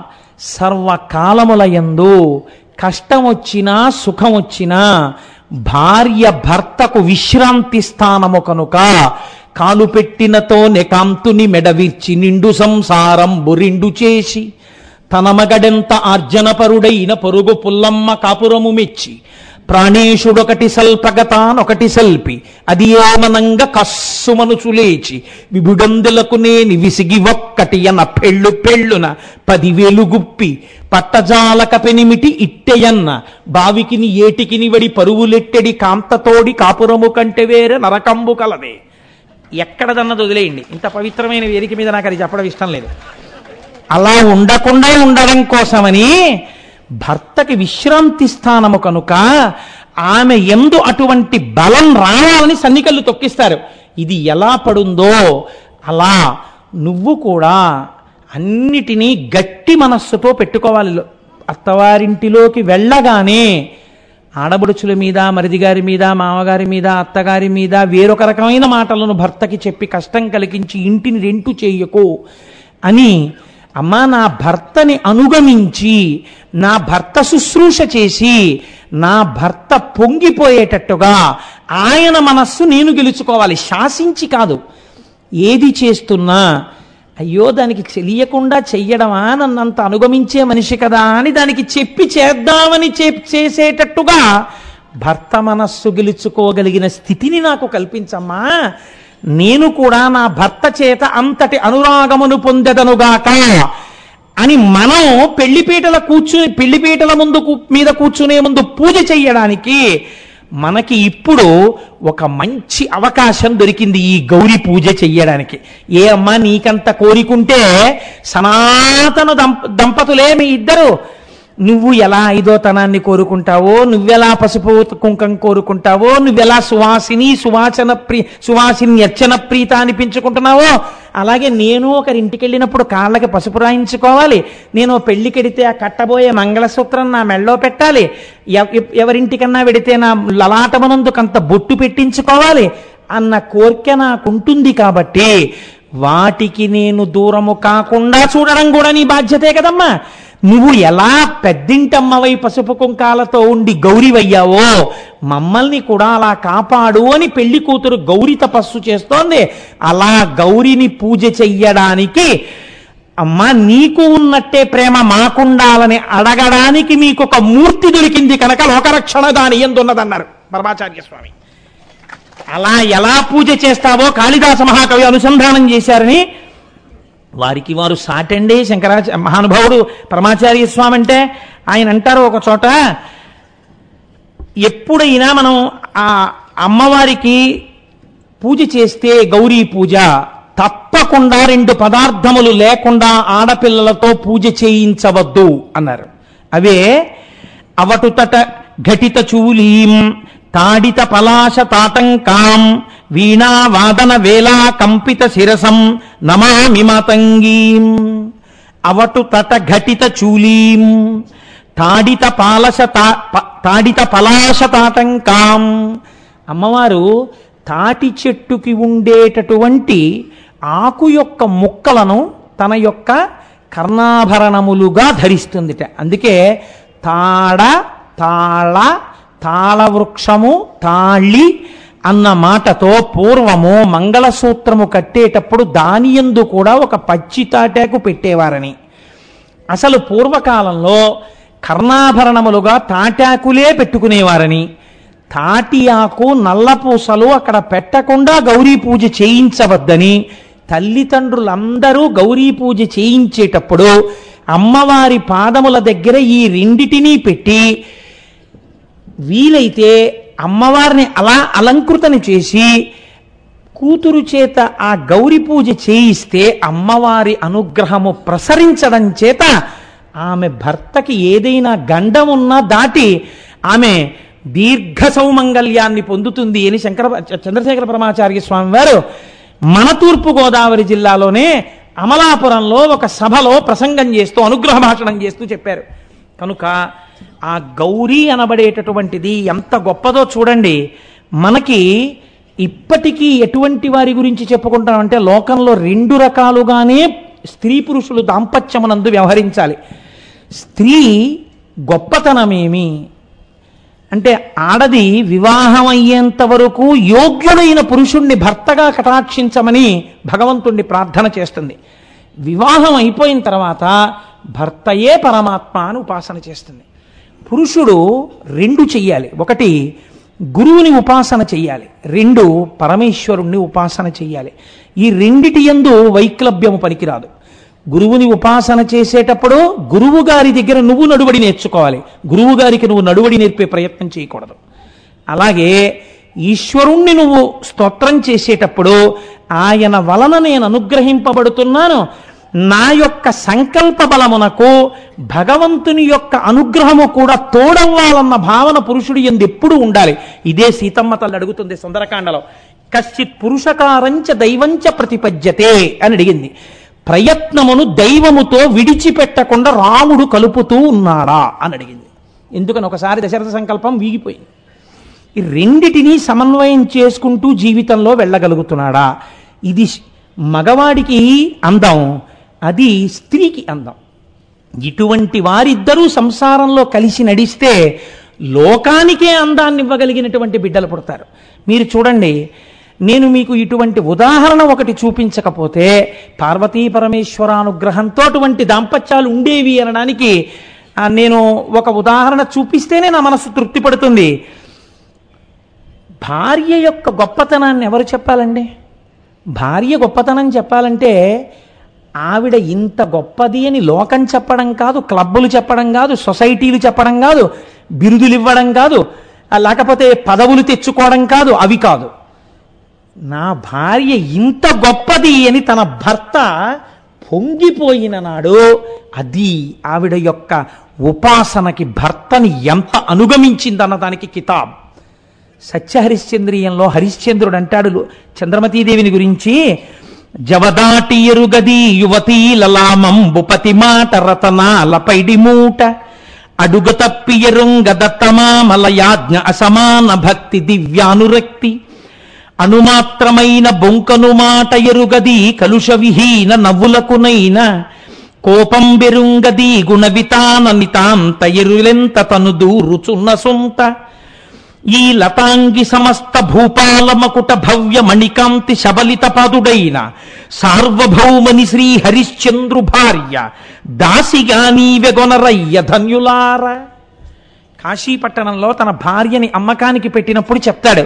సర్వకాలముల యందు కష్టం వచ్చినా సుఖం వచ్చినా భార్య భర్తకు విశ్రాంతి స్థానము కనుక కాలు పెట్టినతో నెకాంతుని మెడవిర్చి నిండు సంసారం బురిండు చేసి తన మగడెంత ఆర్జనపరుడైన పొరుగు పుల్లమ్మ కాపురము మెచ్చి ప్రాణేశుడొకటి సల్పగతానొకటి సల్పి అది ఏమనంగా కస్సుమనుచు లేచి విభుడందులకు నేని విసిగి ఒక్కటి అన్న పెళ్ళు పెళ్ళున పదివేలు గుప్పి పట్టజాలక పెనిమిటి ఇట్టెయన్న బావికిని ఏటికిని వడి పరువులెట్టెడి కాంతతోడి కాపురము కంటే వేరే నరకంబు కలదే ఎక్కడదన్నది వదిలేయండి ఇంత పవిత్రమైన వేదిక మీద నాకు అది చెప్పడం ఇష్టం లేదు అలా ఉండకుండా ఉండడం కోసమని భర్తకి విశ్రాంతి స్థానము కనుక ఆమె ఎందు అటువంటి బలం రావాలని సన్నికళ్ళు తొక్కిస్తారు ఇది ఎలా పడుందో అలా నువ్వు కూడా అన్నిటినీ గట్టి మనస్సుతో పెట్టుకోవాలి అత్తవారింటిలోకి వెళ్ళగానే ఆడబడుచుల మీద మరిది గారి మీద మామగారి మీద అత్తగారి మీద వేరొక రకమైన మాటలను భర్తకి చెప్పి కష్టం కలిగించి ఇంటిని రెంటు చేయకు అని అమ్మా నా భర్తని అనుగమించి నా భర్త శుశ్రూష చేసి నా భర్త పొంగిపోయేటట్టుగా ఆయన మనస్సు నేను గెలుచుకోవాలి శాసించి కాదు ఏది చేస్తున్నా అయ్యో దానికి తెలియకుండా చెయ్యడమా నన్నంత అనుగమించే మనిషి కదా అని దానికి చెప్పి చేద్దామని చే- చేసేటట్టుగా భర్త మనస్సు గెలుచుకోగలిగిన స్థితిని నాకు కల్పించమ్మా నేను కూడా నా భర్త చేత అంతటి అనురాగమును పొందెదనుగాక అని మనం పెళ్లిపీటల కూర్చుని పెళ్లిపీటల ముందు కూ- మీద కూర్చునే ముందు పూజ చెయ్యడానికి మనకి ఇప్పుడు ఒక మంచి అవకాశం దొరికింది ఈ గౌరీ పూజ చెయ్యడానికి ఏ అమ్మా నీకంత కోరికుంటే సనాతన దంప దంపతులే మీ ఇద్దరు నువ్వు ఎలా ఐదోతనాన్ని కోరుకుంటావో నువ్వెలా పసుపు కుంకం కోరుకుంటావో నువ్వెలా సువాసిని సువాచన ప్రి సువాసిని అర్చన ప్రీత అనిపించుకుంటున్నావో అలాగే నేను ఒకరి ఇంటికి వెళ్ళినప్పుడు కాళ్ళకి పసుపు రాయించుకోవాలి నేను పెళ్లికెడితే ఆ కట్టబోయే మంగళసూత్రం నా మెళ్ళో పెట్టాలి ఎవ- ఎవరింటికన్నా వెడితే నా లలాటమనందుకంత బొట్టు పెట్టించుకోవాలి అన్న కోరిక నాకుంటుంది కాబట్టి వాటికి నేను దూరము కాకుండా చూడడం కూడా నీ బాధ్యతే కదమ్మా నువ్వు ఎలా పెద్దింటమ్మవై పసుపు కుంకాలతో ఉండి గౌరివయ్యావో మమ్మల్ని కూడా అలా కాపాడు అని పెళ్లి కూతురు గౌరి తపస్సు చేస్తోంది అలా గౌరిని పూజ చెయ్యడానికి అమ్మా నీకు ఉన్నట్టే ప్రేమ మాకుండాలని అడగడానికి మీకు ఒక మూర్తి దొరికింది కనుక లోకరక్షణ దాని ఎందున్నదన్నారు పరమాచార్య స్వామి అలా ఎలా పూజ చేస్తావో కాళిదాస మహాకవి అనుసంధానం చేశారని వారికి వారు సాటండి శంకరాచ మహానుభావుడు పరమాచార్య స్వామి అంటే ఆయన అంటారు ఒక చోట ఎప్పుడైనా మనం ఆ అమ్మవారికి పూజ చేస్తే గౌరీ పూజ తప్పకుండా రెండు పదార్థములు లేకుండా ఆడపిల్లలతో పూజ చేయించవద్దు అన్నారు అవే అవటుతట ఘటిత చూలీం తాడిత పలాశ తాటంకాం వీణా వాదన వేళా కంపిత శిరసం నమామి మాతంగీం అవటు తట ఘటిత చూలీం తాడిత పాలశ తా- ప- తాడిత పలాశ తాటంకాం అమ్మవారు తాటి చెట్టుకి ఉండేటటువంటి ఆకు యొక్క ముక్కలను తన యొక్క కర్ణాభరణములుగా ధరిస్తుందిట అందుకే తాడ తాళ తాళవృక్షము తాళి అన్న మాటతో పూర్వము మంగళసూత్రము కట్టేటప్పుడు దానియందు కూడా ఒక పచ్చి తాటాకు పెట్టేవారని అసలు పూర్వకాలంలో కర్ణాభరణములుగా తాటాకులే పెట్టుకునేవారని తాటి ఆకు నల్లపూసలు అక్కడ పెట్టకుండా గౌరీ పూజ చేయించవద్దని తల్లిదండ్రులందరూ గౌరీ పూజ చేయించేటప్పుడు అమ్మవారి పాదముల దగ్గర ఈ రెండిటినీ పెట్టి వీలైతే అమ్మవారిని అలా అలంకృతని చేసి కూతురు చేత ఆ గౌరి పూజ చేయిస్తే అమ్మవారి అనుగ్రహము ప్రసరించడం చేత ఆమె భర్తకి ఏదైనా గండం ఉన్నా దాటి ఆమె దీర్ఘ సౌమంగళ్యాన్ని పొందుతుంది అని శంకర చంద్రశేఖర పరమాచార్య స్వామి వారు మన తూర్పు గోదావరి జిల్లాలోనే అమలాపురంలో ఒక సభలో ప్రసంగం చేస్తూ అనుగ్రహ భాషణం చేస్తూ చెప్పారు కనుక ఆ గౌరీ అనబడేటటువంటిది ఎంత గొప్పదో చూడండి మనకి ఇప్పటికీ ఎటువంటి వారి గురించి చెప్పుకుంటామంటే లోకంలో రెండు రకాలుగానే స్త్రీ పురుషులు దాంపత్యమునందు వ్యవహరించాలి స్త్రీ గొప్పతనమేమి అంటే ఆడది వివాహం అయ్యేంత వరకు యోగ్యుడైన పురుషుణ్ణి భర్తగా కటాక్షించమని భగవంతుణ్ణి ప్రార్థన చేస్తుంది వివాహం అయిపోయిన తర్వాత భర్తయే పరమాత్మ అని ఉపాసన చేస్తుంది పురుషుడు రెండు చెయ్యాలి ఒకటి గురువుని ఉపాసన చెయ్యాలి రెండు పరమేశ్వరుణ్ణి ఉపాసన చెయ్యాలి ఈ రెండిటి యందు వైక్లభ్యము పనికిరాదు గురువుని ఉపాసన చేసేటప్పుడు గురువు గారి దగ్గర నువ్వు నడువడి నేర్చుకోవాలి గురువు గారికి నువ్వు నడువడి నేర్పే ప్రయత్నం చేయకూడదు అలాగే ఈశ్వరుణ్ణి నువ్వు స్తోత్రం చేసేటప్పుడు ఆయన వలన నేను అనుగ్రహింపబడుతున్నాను నా యొక్క సంకల్ప బలమునకు భగవంతుని యొక్క అనుగ్రహము కూడా తోడవ్వాలన్న భావన పురుషుడు ఎందు ఎప్పుడూ ఉండాలి ఇదే సీతమ్మ తల్లి అడుగుతుంది సుందరకాండలో కశ్చిత్ పురుషకారంచ దైవంచ ప్రతిపద్యతే అని అడిగింది ప్రయత్నమును దైవముతో విడిచిపెట్టకుండా రాముడు కలుపుతూ ఉన్నాడా అని అడిగింది ఎందుకని ఒకసారి దశరథ సంకల్పం వీగిపోయింది ఈ రెండిటినీ సమన్వయం చేసుకుంటూ జీవితంలో వెళ్ళగలుగుతున్నాడా ఇది మగవాడికి అందం అది స్త్రీకి అందం ఇటువంటి వారిద్దరూ సంసారంలో కలిసి నడిస్తే లోకానికే అందాన్ని ఇవ్వగలిగినటువంటి బిడ్డలు పుడతారు మీరు చూడండి నేను మీకు ఇటువంటి ఉదాహరణ ఒకటి చూపించకపోతే పార్వతీ పరమేశ్వరానుగ్రహంతో అటువంటి దాంపత్యాలు ఉండేవి అనడానికి ఆ, నేను ఒక ఉదాహరణ చూపిస్తేనే నా మనసు తృప్తి పడుతుంది భార్య యొక్క గొప్పతనాన్ని ఎవరు చెప్పాలండి భార్య గొప్పతనం చెప్పాలంటే ఆవిడ ఇంత గొప్పది అని లోకం చెప్పడం కాదు క్లబ్బులు చెప్పడం కాదు సొసైటీలు చెప్పడం కాదు బిరుదులు ఇవ్వడం కాదు ఆ, లేకపోతే పదవులు తెచ్చుకోవడం కాదు అవి కాదు నా భార్య ఇంత గొప్పది అని తన భర్త పొంగిపోయిన నాడు అది ఆవిడ యొక్క ఉపాసనకి భర్తని ఎంత అనుగమించిందన్న దానికి కితాబ్ సత్యహరిశ్చంద్రియంలో హరిశ్చంద్రుడు అంటాడు చంద్రమతీదేవిని గురించి జవదాటి ఎరుగది యువతీ లలామం బుపతి మాట రతనాల పైడి మూట అడుగు తప్పి ఎరుంగదత్తమా మలయాజ్ఞ అసమాన భక్తి దివ్యానురక్తి అణుమాత్రమైన బొంకను మాట ఎరుగది కలుష విహీన నవ్వులకునైన కోపం బెరుంగది గుణవితాన నితాంత ఎరులెంత తను దూరుచున్న సొంత ఈ లతాంగి సమస్త భూపాలమకుట భవ్య మణికాంతి శబలిత పదుడైన సార్వభౌమని శ్రీ హరిశ్చంద్రు భార్య దాసిగా నీవెగొనరయ్య ధన్యులార కాశీపట్టణంలో తన భార్యని అమ్మకానికి పెట్టినప్పుడు చెప్తాడు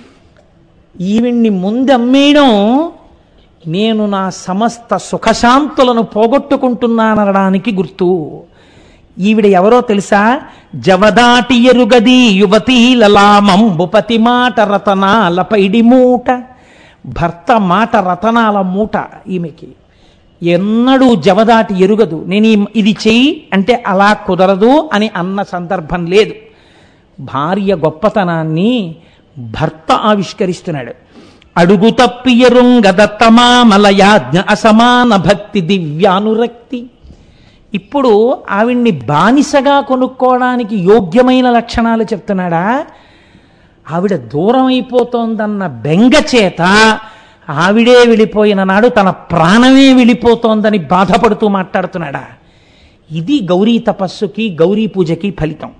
ఈవిడ్ని ముందు అమ్మేయడం నేను నా సమస్త సుఖశాంతులను పోగొట్టుకుంటున్నాననడానికి గుర్తు ఈవిడ ఎవరో తెలుసా జవదాటి ఎరుగది యువతీ లలామంబుపతి మాట రతనాల పైడి మూట భర్త మాట రతనాల మూట ఈమెకి ఎన్నడూ జవదాటి ఎరుగదు నేను ఈ- ఇది చెయ్యి అంటే అలా కుదరదు అని అన్న సందర్భం లేదు భార్య గొప్పతనాన్ని భర్త ఆవిష్కరిస్తున్నాడు అడుగు తప్పియరుంగదత్తమామలయాజ్ఞ అసమాన భక్తి దివ్యానురక్తి ఇప్పుడు ఆవిడ్ని బానిసగా కొనుక్కోవడానికి యోగ్యమైన లక్షణాలు చెప్తున్నాడా ఆవిడ దూరం అయిపోతోందన్న బెంగ చేత ఆవిడే వెళ్ళిపోయిన నాడు తన ప్రాణమే వెళ్ళిపోతోందని బాధపడుతూ మాట్లాడుతున్నాడా ఇది గౌరీ తపస్సుకి గౌరీ పూజకి ఫలితం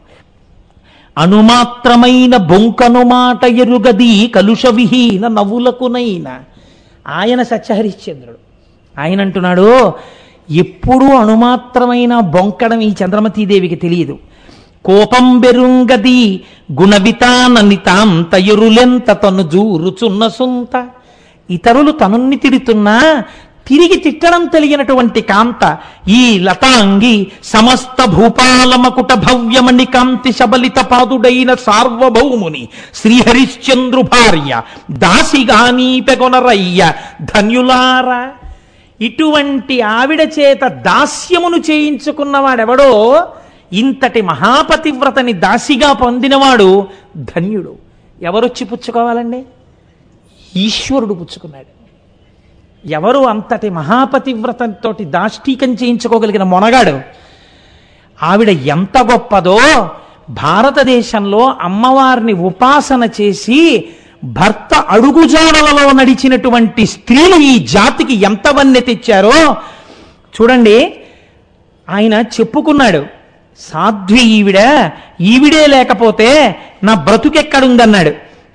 అణుమాత్రమైన బొంకను మాట ఎరుగది కలుష విహీన నవ్వులకునైన ఆయన సత్యహరిశ్చంద్రుడు ఆయన అంటున్నాడు ఎప్పుడూ అణుమాత్రమైన బొంకడం ఈ చంద్రమతీదేవికి తెలియదు కోపం బెరుంగది గుణవితాన నితాంత ఎరులెంత తను జూరుచున్న సొంత ఇతరులు తనున్ని తిడుతున్నా తిరిగి తిట్టడం తెలియనటువంటి కాంత ఈ లతాంగి సమస్త భూపాలమకుట భవ్యమణి కాంతి శబలిత పాదుడైన సార్వభౌముని శ్రీహరిశ్చంద్రు భార్య దాసిగానీ పెగొనరయ్య ధన్యులారా ఇటువంటి ఆవిడ చేత దాస్యమును చేయించుకున్నవాడెవడో ఇంతటి మహాపతివ్రతని దాసిగా పొందినవాడు ధన్యుడు ఎవరొచ్చి పుచ్చుకోవాలండి ఈశ్వరుడు పుచ్చుకున్నాడు ఎవరు అంతటి మహాపతివ్రతంతో దాష్టీకం చేయించుకోగలిగిన మొనగాడు ఆవిడ ఎంత గొప్పదో భారతదేశంలో అమ్మవారిని ఉపాసన చేసి భర్త అడుగుజాడలలో నడిచినటువంటి స్త్రీలు ఈ జాతికి ఎంత వన్నె తెచ్చారో చూడండి ఆయన చెప్పుకున్నాడు సాధ్వి ఈవిడ ఈవిడే లేకపోతే నా బ్రతుకెక్కడుందన్నాడు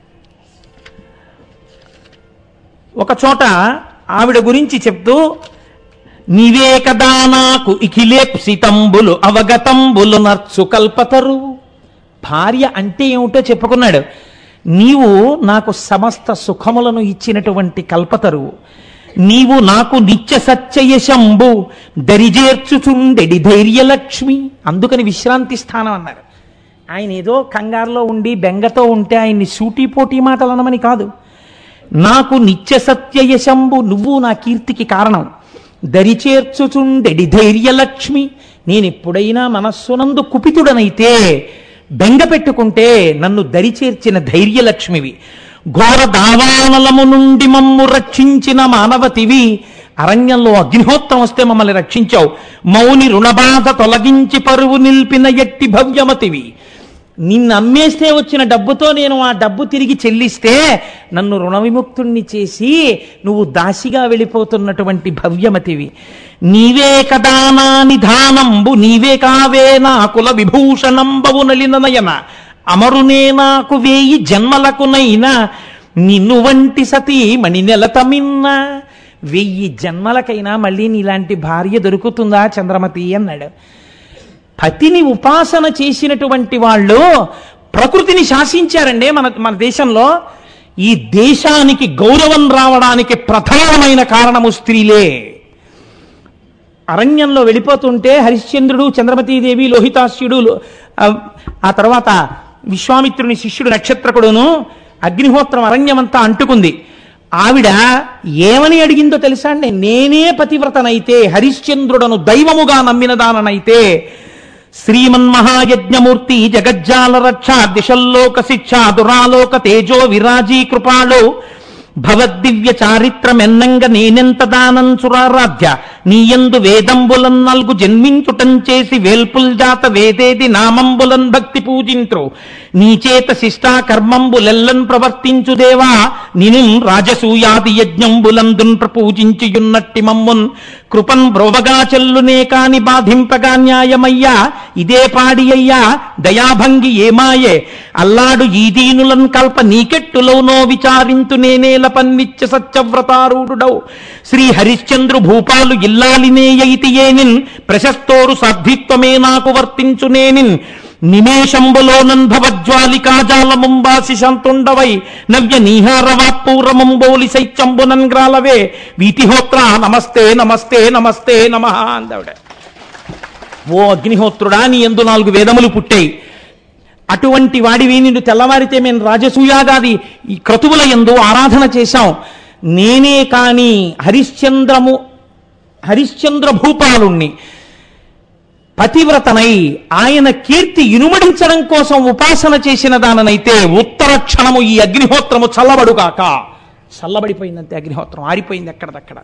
ఒక చోట ఆవిడ గురించి చెప్తూ నీవే కదా నాకు ఇఖిలేప్సితంబులు అవగతంబులు నర్చు కల్పతరు భార్య అంటే ఏమిటో చెప్పుకున్నాడు నీవు నాకు సమస్త సుఖములను ఇచ్చినటువంటి కల్పతరువు నీవు నాకు నిత్య సత్యయశంబు దరిజేర్చుచుండెడి ధైర్యలక్ష్మి అందుకని విశ్రాంతి స్థానం అన్నారు ఆయన ఏదో కంగారులో ఉండి బెంగతో ఉంటే ఆయన్ని సూటిపోటీ మాటలు అనమని కాదు నాకు నిత్య సత్యయశంబు నువ్వు నా కీర్తికి కారణం దరిచేర్చుచుండెడి ధైర్యలక్ష్మి నేను ఎప్పుడైనా మనస్సునందు కుపితుడనైతే బెంగ పెట్టుకుంటే నన్ను దరిచేర్చిన ధైర్యలక్ష్మివి ఘోర దావానలము నుండి మమ్ము రక్షించిన మానవతివి అరణ్యంలో అగ్నిహోత్రం వస్తే మమ్మల్ని రక్షించావు మౌని రుణబాధ తొలగించి పరువు నిల్పిన ఎట్టి భవ్యమతివి నిన్ను అమ్మేస్తే వచ్చిన డబ్బుతో నేను ఆ డబ్బు తిరిగి చెల్లిస్తే నన్ను రుణ విముక్తుణ్ణి చేసి నువ్వు దాసిగా వెళ్ళిపోతున్నటువంటి భవ్యమతివి నీవే కదా నా నిధానంబు నీవే కావే నా కుల విభూషణంబవు నలిన నయన అమరునే నాకు వేయి జన్మలకునైనా నిన్ను వంటి సతీ మణి నెలతమిన్న వెయ్యి జన్మలకైనా మళ్ళీ నీలాంటి భార్య దొరుకుతుందా చంద్రమతి అన్నాడు పతిని ఉపాసన చేసినటువంటి వాళ్ళు ప్రకృతిని శాసించారండి మన మన దేశంలో ఈ దేశానికి గౌరవం రావడానికి ప్రధానమైన కారణము స్త్రీలే అరణ్యంలో వెళ్ళిపోతుంటే హరిశ్చంద్రుడు చంద్రమతీదేవి లోహితాస్యుడు లో- ఆ, ఆ తర్వాత విశ్వామిత్రుని శిష్యుడు నక్షత్రకుడును అగ్నిహోత్రం అరణ్యమంతా అంటుకుంది ఆవిడ ఏమని అడిగిందో తెలుసా అండి నేనే పతివ్రతనైతే హరిశ్చంద్రుడను దైవముగా నమ్మినదాననైతే శ్రీమన్మహాయజ్ఞమూర్తి జగజ్జాల రక్ష దిశల్లోక శిక్ష దురాలోక తేజో విరాజీ కృపాలో భవద్దివ్య చారిత్రమెన్నంగ నేనెంత దానం చురారాధ్య నీయందు వేదంబులన్ నల్గు జన్మించుటం చేసి వేల్పుల్ జాత వేదేది నామంబులన్ భక్తి పూజింత్రు నీ చేత శిష్టా కర్మంబులెల్లన్ ప్రవర్తించు దేవా నిను రాజసూయాది యజ్ఞంబులందున్ ప్రపూజించియున్నట్టి మమ్మున్ కృపన్ బ్రోవగా చెల్లునే కాని బాధింపగా న్యాయమయ్యా ఇదే పాడి అయ్యా దయాభంగి ఏమాయే అల్లాడు ఈ దీనులన్ కల్ప నీకెట్టులోనో విచారింతు నేనేల పన్నిత్య సత్యవ్రతారూఢుడౌ శ్రీ హరిశ్చంద్రు భూపాలు ఇల్లాలినేయైతియేనిన్ ప్రశస్తోరు సాధ్విత్వమే నాకు వర్తించునేనిన్ నిమేషంబులోనన్ భవజ్వాలికాజాలముంబాసి సంతుండవై నవ్య నీహారవాపూరమంబోలి శైత్యంబునన్ గ్రాలవే వీతిహోత్ర నమస్తే నమస్తే నమస్తే నమ అందావిడ ఓ అగ్నిహోత్రుడా నీ ఎందు నాలుగు వేదములు పుట్టాయి అటువంటి వాడివి నిన్ను తెల్లవారితే మేము రాజసూయాగాది ఈ క్రతువుల ఎందు ఆరాధన చేశాం నేనే కాని హరిశ్చంద్రము హరిశ్చంద్ర భూపాలుణ్ణి పతివ్రతనై ఆయన కీర్తి ఇనుమడించడం కోసం ఉపాసన చేసిన దాననైతే ఉత్తర క్షణము ఈ అగ్నిహోత్రము చల్లబడుగాక చల్లబడిపోయిందంతే అగ్నిహోత్రం ఆరిపోయింది ఎక్కడదక్కడ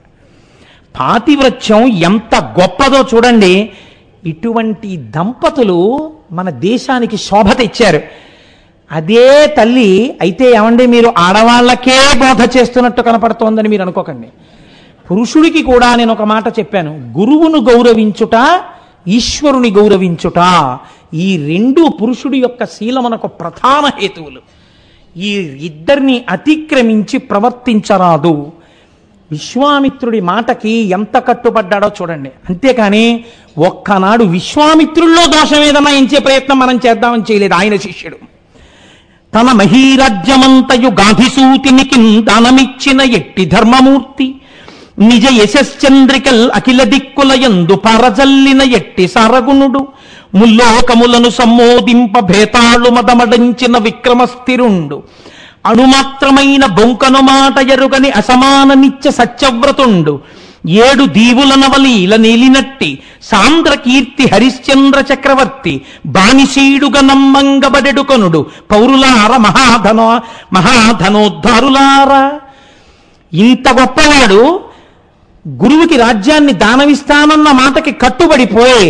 పాతివ్రత్యం ఎంత గొప్పదో చూడండి ఇటువంటి దంపతులు మన దేశానికి శోభ తెచ్చారు అదే తల్లి అయితే ఏమండి మీరు ఆడవాళ్ళకే బోధ చేస్తున్నట్టు కనపడుతోందని మీరు అనుకోకండి పురుషుడికి కూడా నేను ఒక మాట చెప్పాను గురువును గౌరవించుట ఈశ్వరుని గౌరవించుట ఈ రెండు పురుషుడి యొక్క శీలమునకు ప్రధాన హేతువులు ఈ ఇద్దరిని అతిక్రమించి ప్రవర్తించరాదు విశ్వామిత్రుడి మాటకి ఎంత కట్టుబడ్డాడో చూడండి అంతేకాని ఒక్కనాడు విశ్వామిత్రుల్లో దోషం ఏదన్నా ఎంచే ప్రయత్నం మనం చేద్దామని చేయలేదు ఆయన శిష్యుడు తన మహీరాజ్యమంతయు గాధిసూతినికి దానమిచ్చిన ఎట్టి ధర్మమూర్తి నిజ యశశ్చంద్రికల్ అఖిల దిక్కుల యందు పరజల్లిన ఎట్టి సరగుణుడు ముల్లోకములను సమ్మోదింప భేతాళు మదమడంచిన విక్రమస్థిరుండు అణుమాత్రమైన బొంకను మాట ఎరుగని అసమాన నిత్య సత్యవ్రతుండు ఏడు దీవుల నవలీల నీలినట్టి సాంద్ర కీర్తి హరిశ్చంద్ర చక్రవర్తి బానిసీడుగా నమ్మంగబడెడు కొనుడు పౌరులార మహాధనో మహాధనోద్ధారులారా ఇంత గొప్పవాడు గురువుకి రాజ్యాన్ని దానమిస్తానన్న మాటకి కట్టుబడిపోయి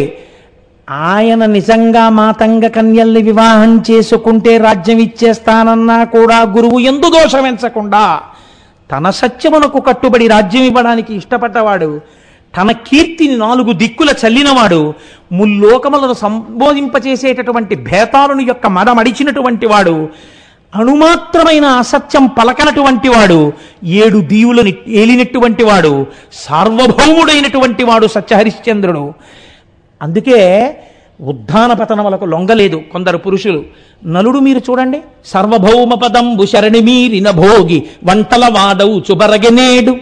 ఆయన నిజంగా మాతంగ కన్యల్ని వివాహం చేసుకుంటే రాజ్యం ఇచ్చేస్తానన్నా కూడా గురువు ఎందు దోషమెంచకుండా తన సత్యమునకు కట్టుబడి రాజ్యం ఇవ్వడానికి ఇష్టపడ్డవాడు తన కీర్తిని నాలుగు దిక్కుల చల్లినవాడు ముల్లోకములను సంబోధింపచేసేటటువంటి భేతాలను యొక్క మడమడిచినటువంటి వాడు అణుమాత్రమైన అసత్యం పలకనటువంటి వాడు ఏడు దీవులను ఏలినటువంటి వాడు సార్వభౌముడైనటువంటి వాడు సత్యహరిశ్చంద్రుడు అందుకే ఉద్ధాన పతనములకు లొంగలేదు కొందరు పురుషులు నలుడు మీరు చూడండి సర్వభౌమ పదంబు శరణి మీరిన భోగి వంటల వాడవు చుబరగనేడు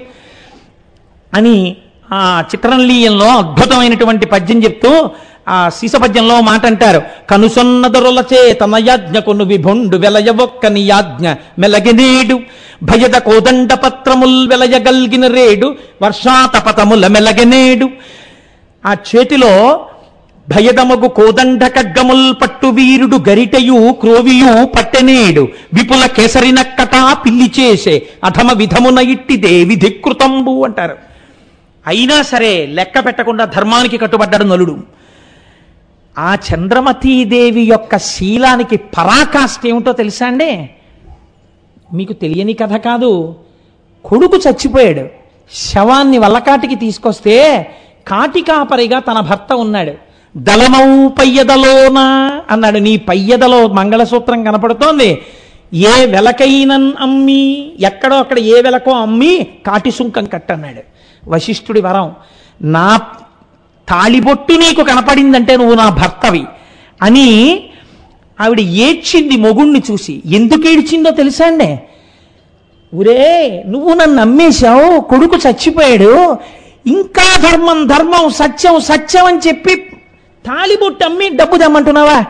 అని ఆ చిత్రలీయంలో అద్భుతమైనటువంటి పద్యం చెప్తూ ఆ సీసపద్యంలో మాట అంటారు కనుసొన్నదొరలచే తన యాజ్ఞకును విభుండు వెలయవొక్కని యాజ్ఞ మెలగినేడు భయద కోదండ పత్రముల్ వెలయగల్గిన రేడు వర్షాతపతముల మెలగనేడు ఆ చేతిలో భయదమగు కోదండ ఖడ్గముల్ పట్టు వీరుడు గరిటయు క్రోవియు పట్టెనేడు విపుల కేసరినక్కట పిల్లి చేసే అధమ విధమున ఇట్టిదే విధికృతంబు అంటారు అయినా సరే లెక్క పెట్టకుండా ధర్మానికి కట్టుబడ్డాడు నలుడు ఆ చంద్రమతీదేవి యొక్క శీలానికి పరాకాష్ట ఏమిటో తెలుసా అండి మీకు తెలియని కథ కాదు కొడుకు చచ్చిపోయాడు శవాన్ని వల్లకాటికి తీసుకొస్తే కాటికాపరిగా తన భర్త ఉన్నాడు దళమౌ పయ్యదలోనా అన్నాడు నీ పయ్యదలో మంగళసూత్రం కనపడుతోంది ఏ వెలకైనన్ అమ్మి ఎక్కడో అక్కడ ఏ వెలకో అమ్మి కాటి సుంకం కట్టన్నాడు వశిష్ఠుడి వరం నా తాళిబొట్టు నీకు కనపడిందంటే నువ్వు నా భర్తవి అని ఆవిడ ఏడ్చింది మొగుణ్ణి చూసి ఎందుకు ఏడ్చిందో తెలుసా అండి ఊరే నువ్వు నన్ను నమ్మేశావు కొడుకు చచ్చిపోయాడు ఇంకా ధర్మం ధర్మం సత్యం సత్యం అని చెప్పి తాళిబొట్టు అమ్మి డబ్బు తెమ్మంటున్నావా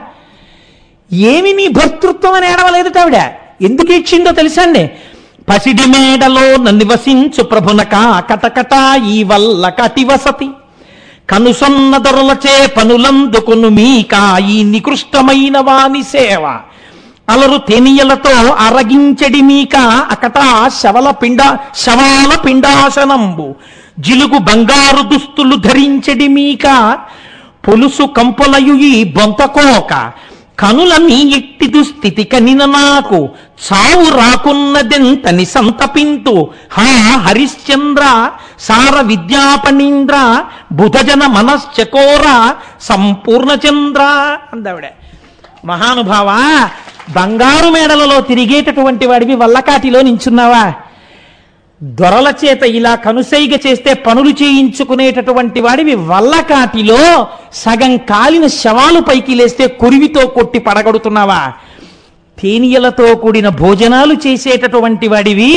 ఏమి నీ భర్తృత్వం అని ఏడవలేదు ఆవిడ ఎందుకు ఇచ్చిందో తెలుసా అండి పసిడి మేడలో నివసించు ప్రభునక కటకట ఈ వల్ల కటి వసతి కనుసొన్న దొరలచే పనులందుకును మీక ఈ నికృష్టమైన వాని సేవ అలరు తేనియలతో అరగించడి మీక అకట శవల పిండ శవాల పిండాసనంబు జిలుగు బంగారు దుస్తులు ధరించడి మీక పొలుసు కంపులయు ఈ బొంతకోక కనుల నీ ఇట్టి దుస్థితి కనిన నాకు చావు రాకున్నదెంతని సంతపింతు హా హరిశ్చంద్ర సార విద్యాపణీంద్ర బుధజన మనశ్చకోర సంపూర్ణ చంద్ర అందావిడ మహానుభావ బంగారు మేడలలో తిరిగేటటువంటి వాడివి వల్లకాటిలో నించున్నావా దొరల చేత ఇలా కనుసైగ చేస్తే పనులు చేయించుకునేటటువంటి వాడివి వల్లకాటిలో సగం కాలిన శవాలు పైకి లేస్తే కురివితో కొట్టి పడగొడుతున్నావా తేనియలతో కూడిన భోజనాలు చేసేటటువంటి వాడివి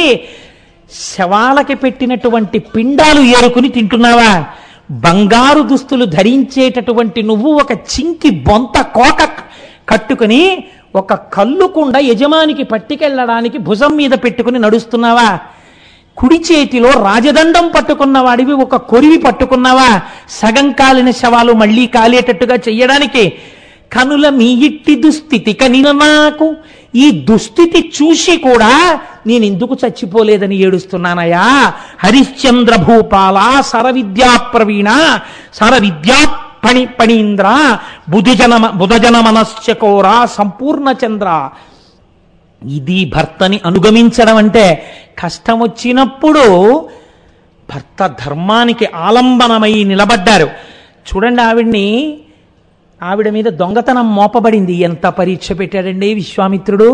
శవాలకి పెట్టినటువంటి పిండాలు ఏరుకుని తింటున్నావా బంగారు దుస్తులు ధరించేటటువంటి నువ్వు ఒక చింకి బొంత కోక కట్టుకుని ఒక కల్లుకుండా యజమానికి పట్టుకెళ్ళడానికి భుజం మీద పెట్టుకుని నడుస్తున్నావా కుడి చేతిలో రాజదండం పట్టుకున్న వాడివి ఒక కొరివి పట్టుకున్నావా సగం కాలిన శవాలు మళ్ళీ కాలేటట్టుగా చెయ్యడానికి కనుల మీ ఇట్టి దుస్థితి కనిన నాకు ఈ దుస్థితి చూసి కూడా నేను ఎందుకు చచ్చిపోలేదని ఏడుస్తున్నానయ్యా హరిశ్చంద్ర భూపాల సర విద్యా ప్రవీణ సర విద్యా పణి పణీంద్ర బుధజన బుధజన మనశ్చకోర సంపూర్ణ చంద్ర ఇది భర్తని అనుగమించడం అంటే కష్టం వచ్చినప్పుడు భర్త ధర్మానికి ఆలంబనమై నిలబడ్డారు చూడండి ఆవిడ్ని ఆవిడ మీద దొంగతనం మోపబడింది ఎంత పరీక్ష పెట్టాడండి విశ్వామిత్రుడు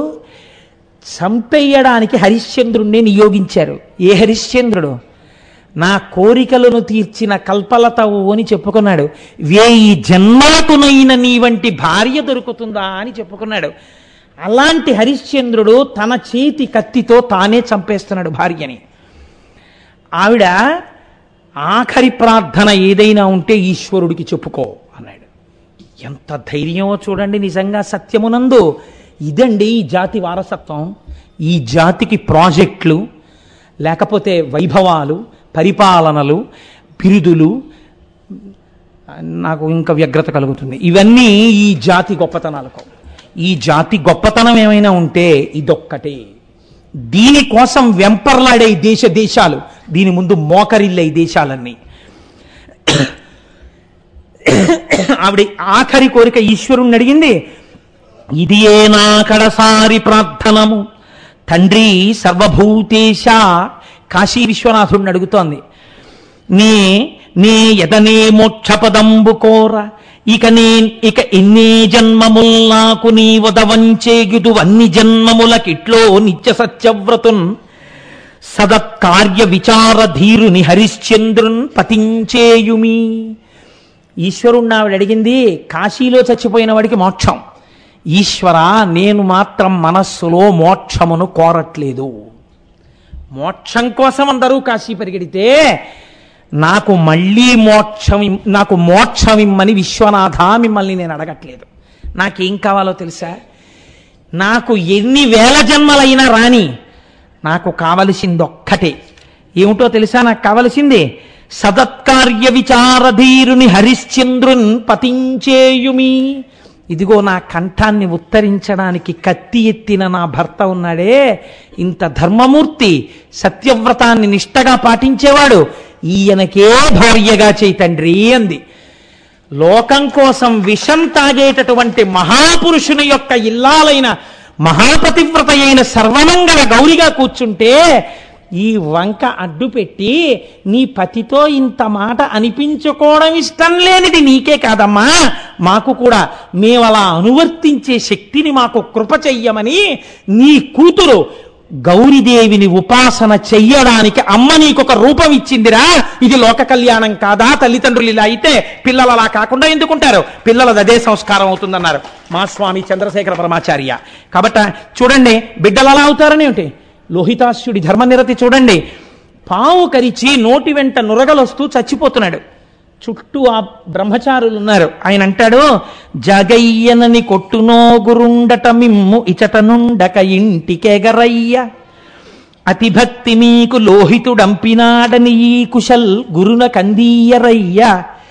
చంపేయడానికి హరిశ్చంద్రుణ్ణి నియోగించారు ఏ హరిశ్చంద్రుడు నా కోరికలను తీర్చిన కల్పలతవు అని చెప్పుకున్నాడు వేయి జన్మలకునైన నీ వంటి భార్య దొరుకుతుందా అని చెప్పుకున్నాడు అలాంటి హరిశ్చంద్రుడు తన చేతి కత్తితో తానే చంపేస్తున్నాడు భార్యని ఆవిడ ఆఖరి ప్రార్థన ఏదైనా ఉంటే ఈశ్వరుడికి చెప్పుకో అన్నాడు ఎంత ధైర్యమో చూడండి నిజంగా సత్యమునందు ఇదండి ఈ జాతి వారసత్వం ఈ జాతికి ప్రాజెక్టులు లేకపోతే వైభవాలు పరిపాలనలు బిరుదులు నాకు ఇంకా వ్యగ్రత కలుగుతుంది ఇవన్నీ ఈ జాతి గొప్పతనాలకు ఈ జాతి గొప్పతనం ఏమైనా ఉంటే ఇదొక్కటే దీనికోసం వెంపర్లాడే ఈ దేశ దేశాలు దీని ముందు మోకరిల్లే ఈ దేశాలన్నీ ఆవిడ ఆఖరి కోరిక ఈశ్వరుణ్ణి అడిగింది ఇది ఏ నా కడసారి ప్రార్థనము తండ్రి సర్వభూతేశ కాశీ విశ్వనాథుడిని అడుగుతోంది నే నే ఎదనే మోక్షపదంబు కోర ఇక నే ఇక ఎన్నే జన్మముల్ నాకు నీ వదవంచేగుదు అన్ని జన్మములకిట్లో నిత్య సత్యవ్రతున్ సదత్కార్య విచార ధీరుని హరిశ్చంద్రున్ పతించేయుమి ఈశ్వరుణ్ణి ఆవిడ అడిగింది కాశీలో చచ్చిపోయిన వాడికి మోక్షం ఈశ్వర నేను మాత్రం మనస్సులో మోక్షమును కోరట్లేదు మోక్షం కోసం అందరూ కాశీ పరిగెడితే నాకు మళ్ళీ మోక్షం ఇమ్- నాకు మోక్షం ఇమ్మని విశ్వనాథ మిమ్మల్ని నేను అడగట్లేదు నాకేం కావాలో తెలుసా నాకు ఎన్ని వేల జన్మలైనా రాని నాకు కావలసింది ఒక్కటే ఏమిటో తెలుసా నాకు కావలసింది సదత్కార్య విచారధీరుని హరిశ్చంద్రున్ పతించేయుమి ఇదిగో నా కంఠాన్ని ఉత్తరించడానికి కత్తి ఎత్తిన నా భర్త ఉన్నాడే ఇంత ధర్మమూర్తి సత్యవ్రతాన్ని నిష్టగా పాటించేవాడు ఈయనకే భార్యగా చేయి తండ్రి అంది లోకం కోసం విషం తాగేటటువంటి మహాపురుషుని యొక్క ఇల్లాలైన మహాపతివ్రత అయిన సర్వమంగళ గౌరిగా కూర్చుంటే ఈ వంక అడ్డు పెట్టి నీ పతితో ఇంత మాట అనిపించుకోవడం ఇష్టం లేనిది నీకే కాదమ్మా మాకు కూడా మేము అలా అనువర్తించే శక్తిని మాకు కృప చెయ్యమని నీ కూతురు గౌరీదేవిని ఉపాసన చెయ్యడానికి అమ్మ నీకొక రూపం ఇచ్చిందిరా ఇది లోక కళ్యాణం కాదా తల్లిదండ్రులు ఇలా అయితే పిల్లలు అలా కాకుండా ఎందుకుంటారు పిల్లలది అదే సంస్కారం అవుతుందన్నారు మా స్వామి చంద్రశేఖర పరమాచార్య కాబట్టి చూడండి బిడ్డలు అలా అవుతారని ఏమిటి లోహితాస్యుడి ధర్మనిరతి చూడండి పావు కరిచి నోటి వెంట నురగలొస్తూ చచ్చిపోతున్నాడు చుట్టూ ఆ బ్రహ్మచారులు ఉన్నారు ఆయన అంటాడు జగయ్యనని కొట్టునో గురుండట మిమ్ము ఇచటనుండక ఇంటికెగరయ్య అతిభక్తి మీకు లోహితుడంపినాడని ఈ కుశల్ గురున కందీయరయ్య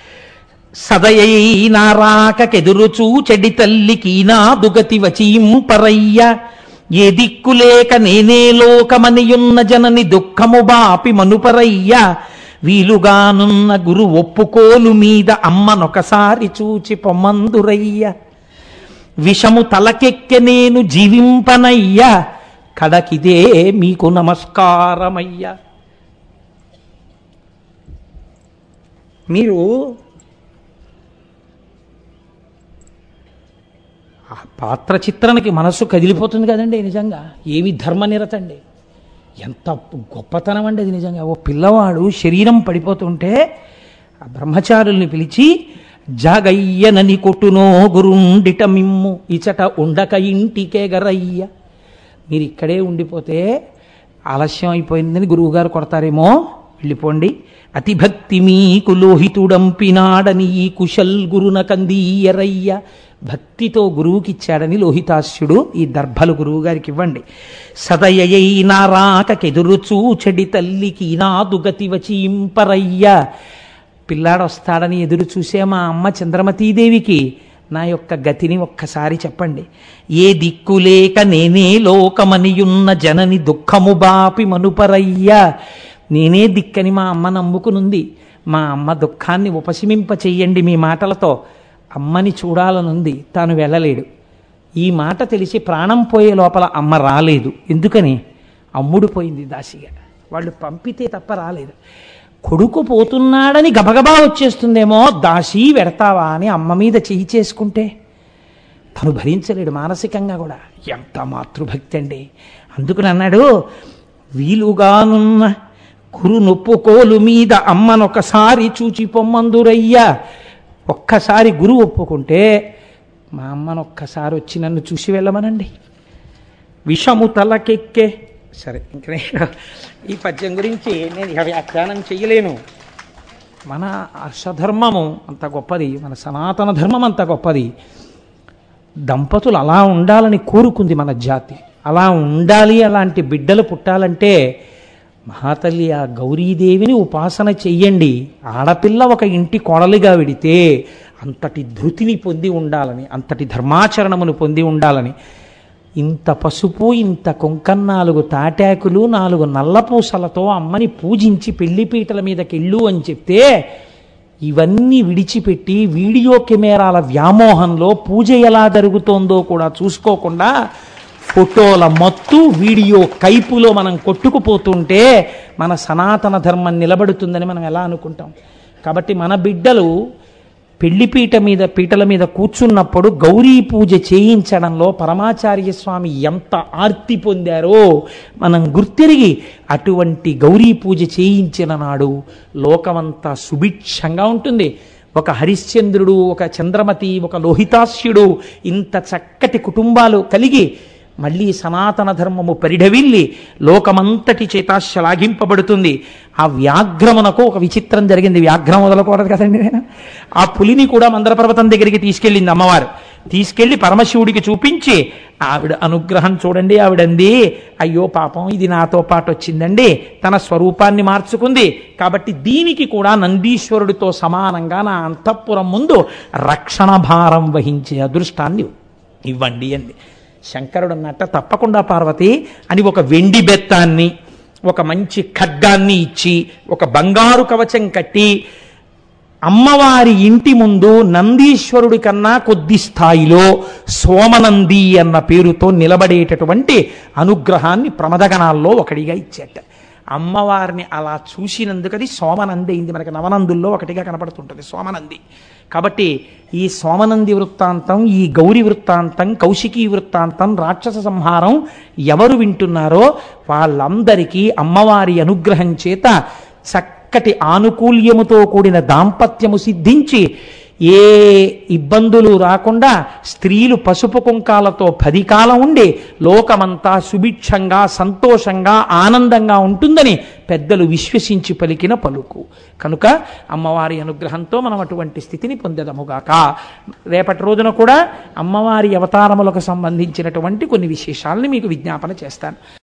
సదయై నారాకెదురుచూ చెడి తల్లికి నాదుగతి వచీంపరయ్య ఏ దిక్కులేక నేనే లోకమనియున్న జనని దుఃఖము బాపి మనుపరయ్య వీలుగానున్న గురు ఒప్పుకోలు మీద అమ్మనొకసారి చూచి పొమ్మందురయ్య విషము తలకెక్కె నేను జీవింపనయ్యా కడకిదే మీకు నమస్కారమయ్యా మీరు ఆ పాత్ర చిత్రణకి మనస్సు కదిలిపోతుంది కదండి నిజంగా ఏమి ధర్మనిరతండి ఎంత గొప్పతనం అండి అది నిజంగా ఓ పిల్లవాడు శరీరం పడిపోతుంటే ఆ బ్రహ్మచారుల్ని పిలిచి జాగయ్యనని కొట్టునో గురుండిట మిమ్ము ఇచట ఉండక ఇంటికే గరయ్య మీరు ఇక్కడే ఉండిపోతే ఆలస్యం అయిపోయిందని గురువుగారు కొడతారేమో వెళ్ళిపోండి అతిభక్తి మీకు లోహితుడంపినాడని ఈ కుశల్ గురున కందీయరయ్య భక్తితో గురువుకిచ్చాడని లోహితాస్యుడు ఈ దర్భలు గురువు గారికి ఇవ్వండి సదయై నారాకెదురు చూచడి తల్లికి నాదు గతి వచీంపరయ్య పిల్లాడు వస్తాడని ఎదురు చూసే మా అమ్మ చంద్రమతీదేవికి నా యొక్క గతిని ఒక్కసారి చెప్పండి ఏ దిక్కులేక నేనే లోకమనియున్న జనని దుఃఖము బాపి మనుపరయ్య నేనే దిక్కని మా అమ్మ నమ్ముకునుంది మా అమ్మ దుఃఖాన్ని ఉపశమింప చెయ్యండి మీ మాటలతో అమ్మని చూడాలనుంది తాను వెళ్ళలేడు ఈ మాట తెలిసి ప్రాణం పోయే లోపల అమ్మ రాలేదు ఎందుకని అమ్ముడు పోయింది దాసిగా వాళ్ళు పంపితే తప్ప రాలేదు కొడుకు పోతున్నాడని గబగబా వచ్చేస్తుందేమో దాసి వెడతావా అని అమ్మ మీద చెయ్యి చేసుకుంటే తను భరించలేడు మానసికంగా కూడా ఎంత మాతృభక్తి అండి అందుకని అన్నాడు వీలుగానున్న కురు నొప్పుకోలు మీద అమ్మనొకసారి చూచి పొమ్మందురయ్యా ఒక్కసారి గురువు ఒప్పుకుంటే మా అమ్మను ఒక్కసారి వచ్చి నన్ను చూసి వెళ్ళమనండి విషము తలకెక్కే సరే ఇంక నేను ఈ పద్యం గురించి నేను ఇక వ్యాఖ్యానం చెయ్యలేను మన హర్షధర్మము అంత గొప్పది మన సనాతన ధర్మం అంత గొప్పది దంపతులు అలా ఉండాలని కోరుకుంది మన జాతి అలా ఉండాలి అలాంటి బిడ్డలు పుట్టాలంటే మహాతల్లి ఆ గౌరీదేవిని ఉపాసన చెయ్యండి ఆడపిల్ల ఒక ఇంటి కోడలిగా విడితే అంతటి ధృతిని పొంది ఉండాలని అంతటి ధర్మాచరణమును పొంది ఉండాలని ఇంత పసుపు ఇంత కుంకం నాలుగు తాటాకులు నాలుగు నల్లపూసలతో అమ్మని పూజించి పెళ్లిపీటల మీదకెళ్ళు అని చెప్తే ఇవన్నీ విడిచిపెట్టి వీడియో కెమెరాల వ్యామోహంలో పూజ ఎలా జరుగుతోందో కూడా చూసుకోకుండా ఫోటోల మత్తు వీడియో కైపులో మనం కొట్టుకుపోతుంటే మన సనాతన ధర్మం నిలబడుతుందని మనం ఎలా అనుకుంటాం కాబట్టి మన బిడ్డలు పెళ్లిపీట మీద పీటల మీద కూర్చున్నప్పుడు గౌరీ పూజ చేయించడంలో పరమాచార్య స్వామి ఎంత ఆర్తి పొందారో మనం గుర్తిరిగి అటువంటి గౌరీ పూజ చేయించిన నాడు లోకమంతా సుభిక్షంగా ఉంటుంది ఒక హరిశ్చంద్రుడు ఒక చంద్రమతి ఒక లోహితాస్యుడు ఇంత చక్కటి కుటుంబాలు కలిగి మళ్ళీ సనాతన ధర్మము పరిఢవిల్లి లోకమంతటి చేత శ్లాఘింపబడుతుంది ఆ వ్యాఘ్రమునకు ఒక విచిత్రం జరిగింది వ్యాఘ్రం వదలకూడదు కదండి నేను ఆ పులిని కూడా మందరపర్వతం దగ్గరికి తీసుకెళ్ళింది అమ్మవారు తీసుకెళ్లి పరమశివుడికి చూపించి ఆవిడ అనుగ్రహం చూడండి ఆవిడంది అయ్యో పాపం ఇది నాతో పాటు వచ్చిందండి తన స్వరూపాన్ని మార్చుకుంది కాబట్టి దీనికి కూడా నందీశ్వరుడితో సమానంగా నా అంతఃపురం ముందు రక్షణ భారం వహించే అదృష్టాన్ని ఇవ్వండి అంది శంకరుడు అన్నట్ట తప్పకుండా పార్వతి అని ఒక వెండి బెత్తాన్ని ఒక మంచి ఖడ్గాన్ని ఇచ్చి ఒక బంగారు కవచం కట్టి అమ్మవారి ఇంటి ముందు నందీశ్వరుడి కన్నా కొద్ది స్థాయిలో సోమనంది అన్న పేరుతో నిలబడేటటువంటి అనుగ్రహాన్ని ప్రమదగణాల్లో ఒకటిగా ఇచ్చేట అమ్మవారిని అలా చూసినందుకు అది సోమనంది అయింది మనకి నవనందుల్లో ఒకటిగా కనపడుతుంటుంది సోమనంది కాబట్టి ఈ సోమనంది వృత్తాంతం ఈ గౌరి వృత్తాంతం కౌశికీ వృత్తాంతం రాక్షస సంహారం ఎవరు వింటున్నారో వాళ్ళందరికీ అమ్మవారి అనుగ్రహం చేత చక్కటి ఆనుకూల్యముతో కూడిన దాంపత్యము సిద్ధించి ఏ ఇబ్బందులు రాకుండా స్త్రీలు పసుపు కుంకాలతో పది కాలం ఉండి లోకమంతా సుభిక్షంగా సంతోషంగా ఆనందంగా ఉంటుందని పెద్దలు విశ్వసించి పలికిన పలుకు కనుక అమ్మవారి అనుగ్రహంతో మనం అటువంటి స్థితిని పొందదముగాక రేపటి రోజున కూడా అమ్మవారి అవతారములకు సంబంధించినటువంటి కొన్ని విశేషాలని మీకు విజ్ఞాపన చేస్తాను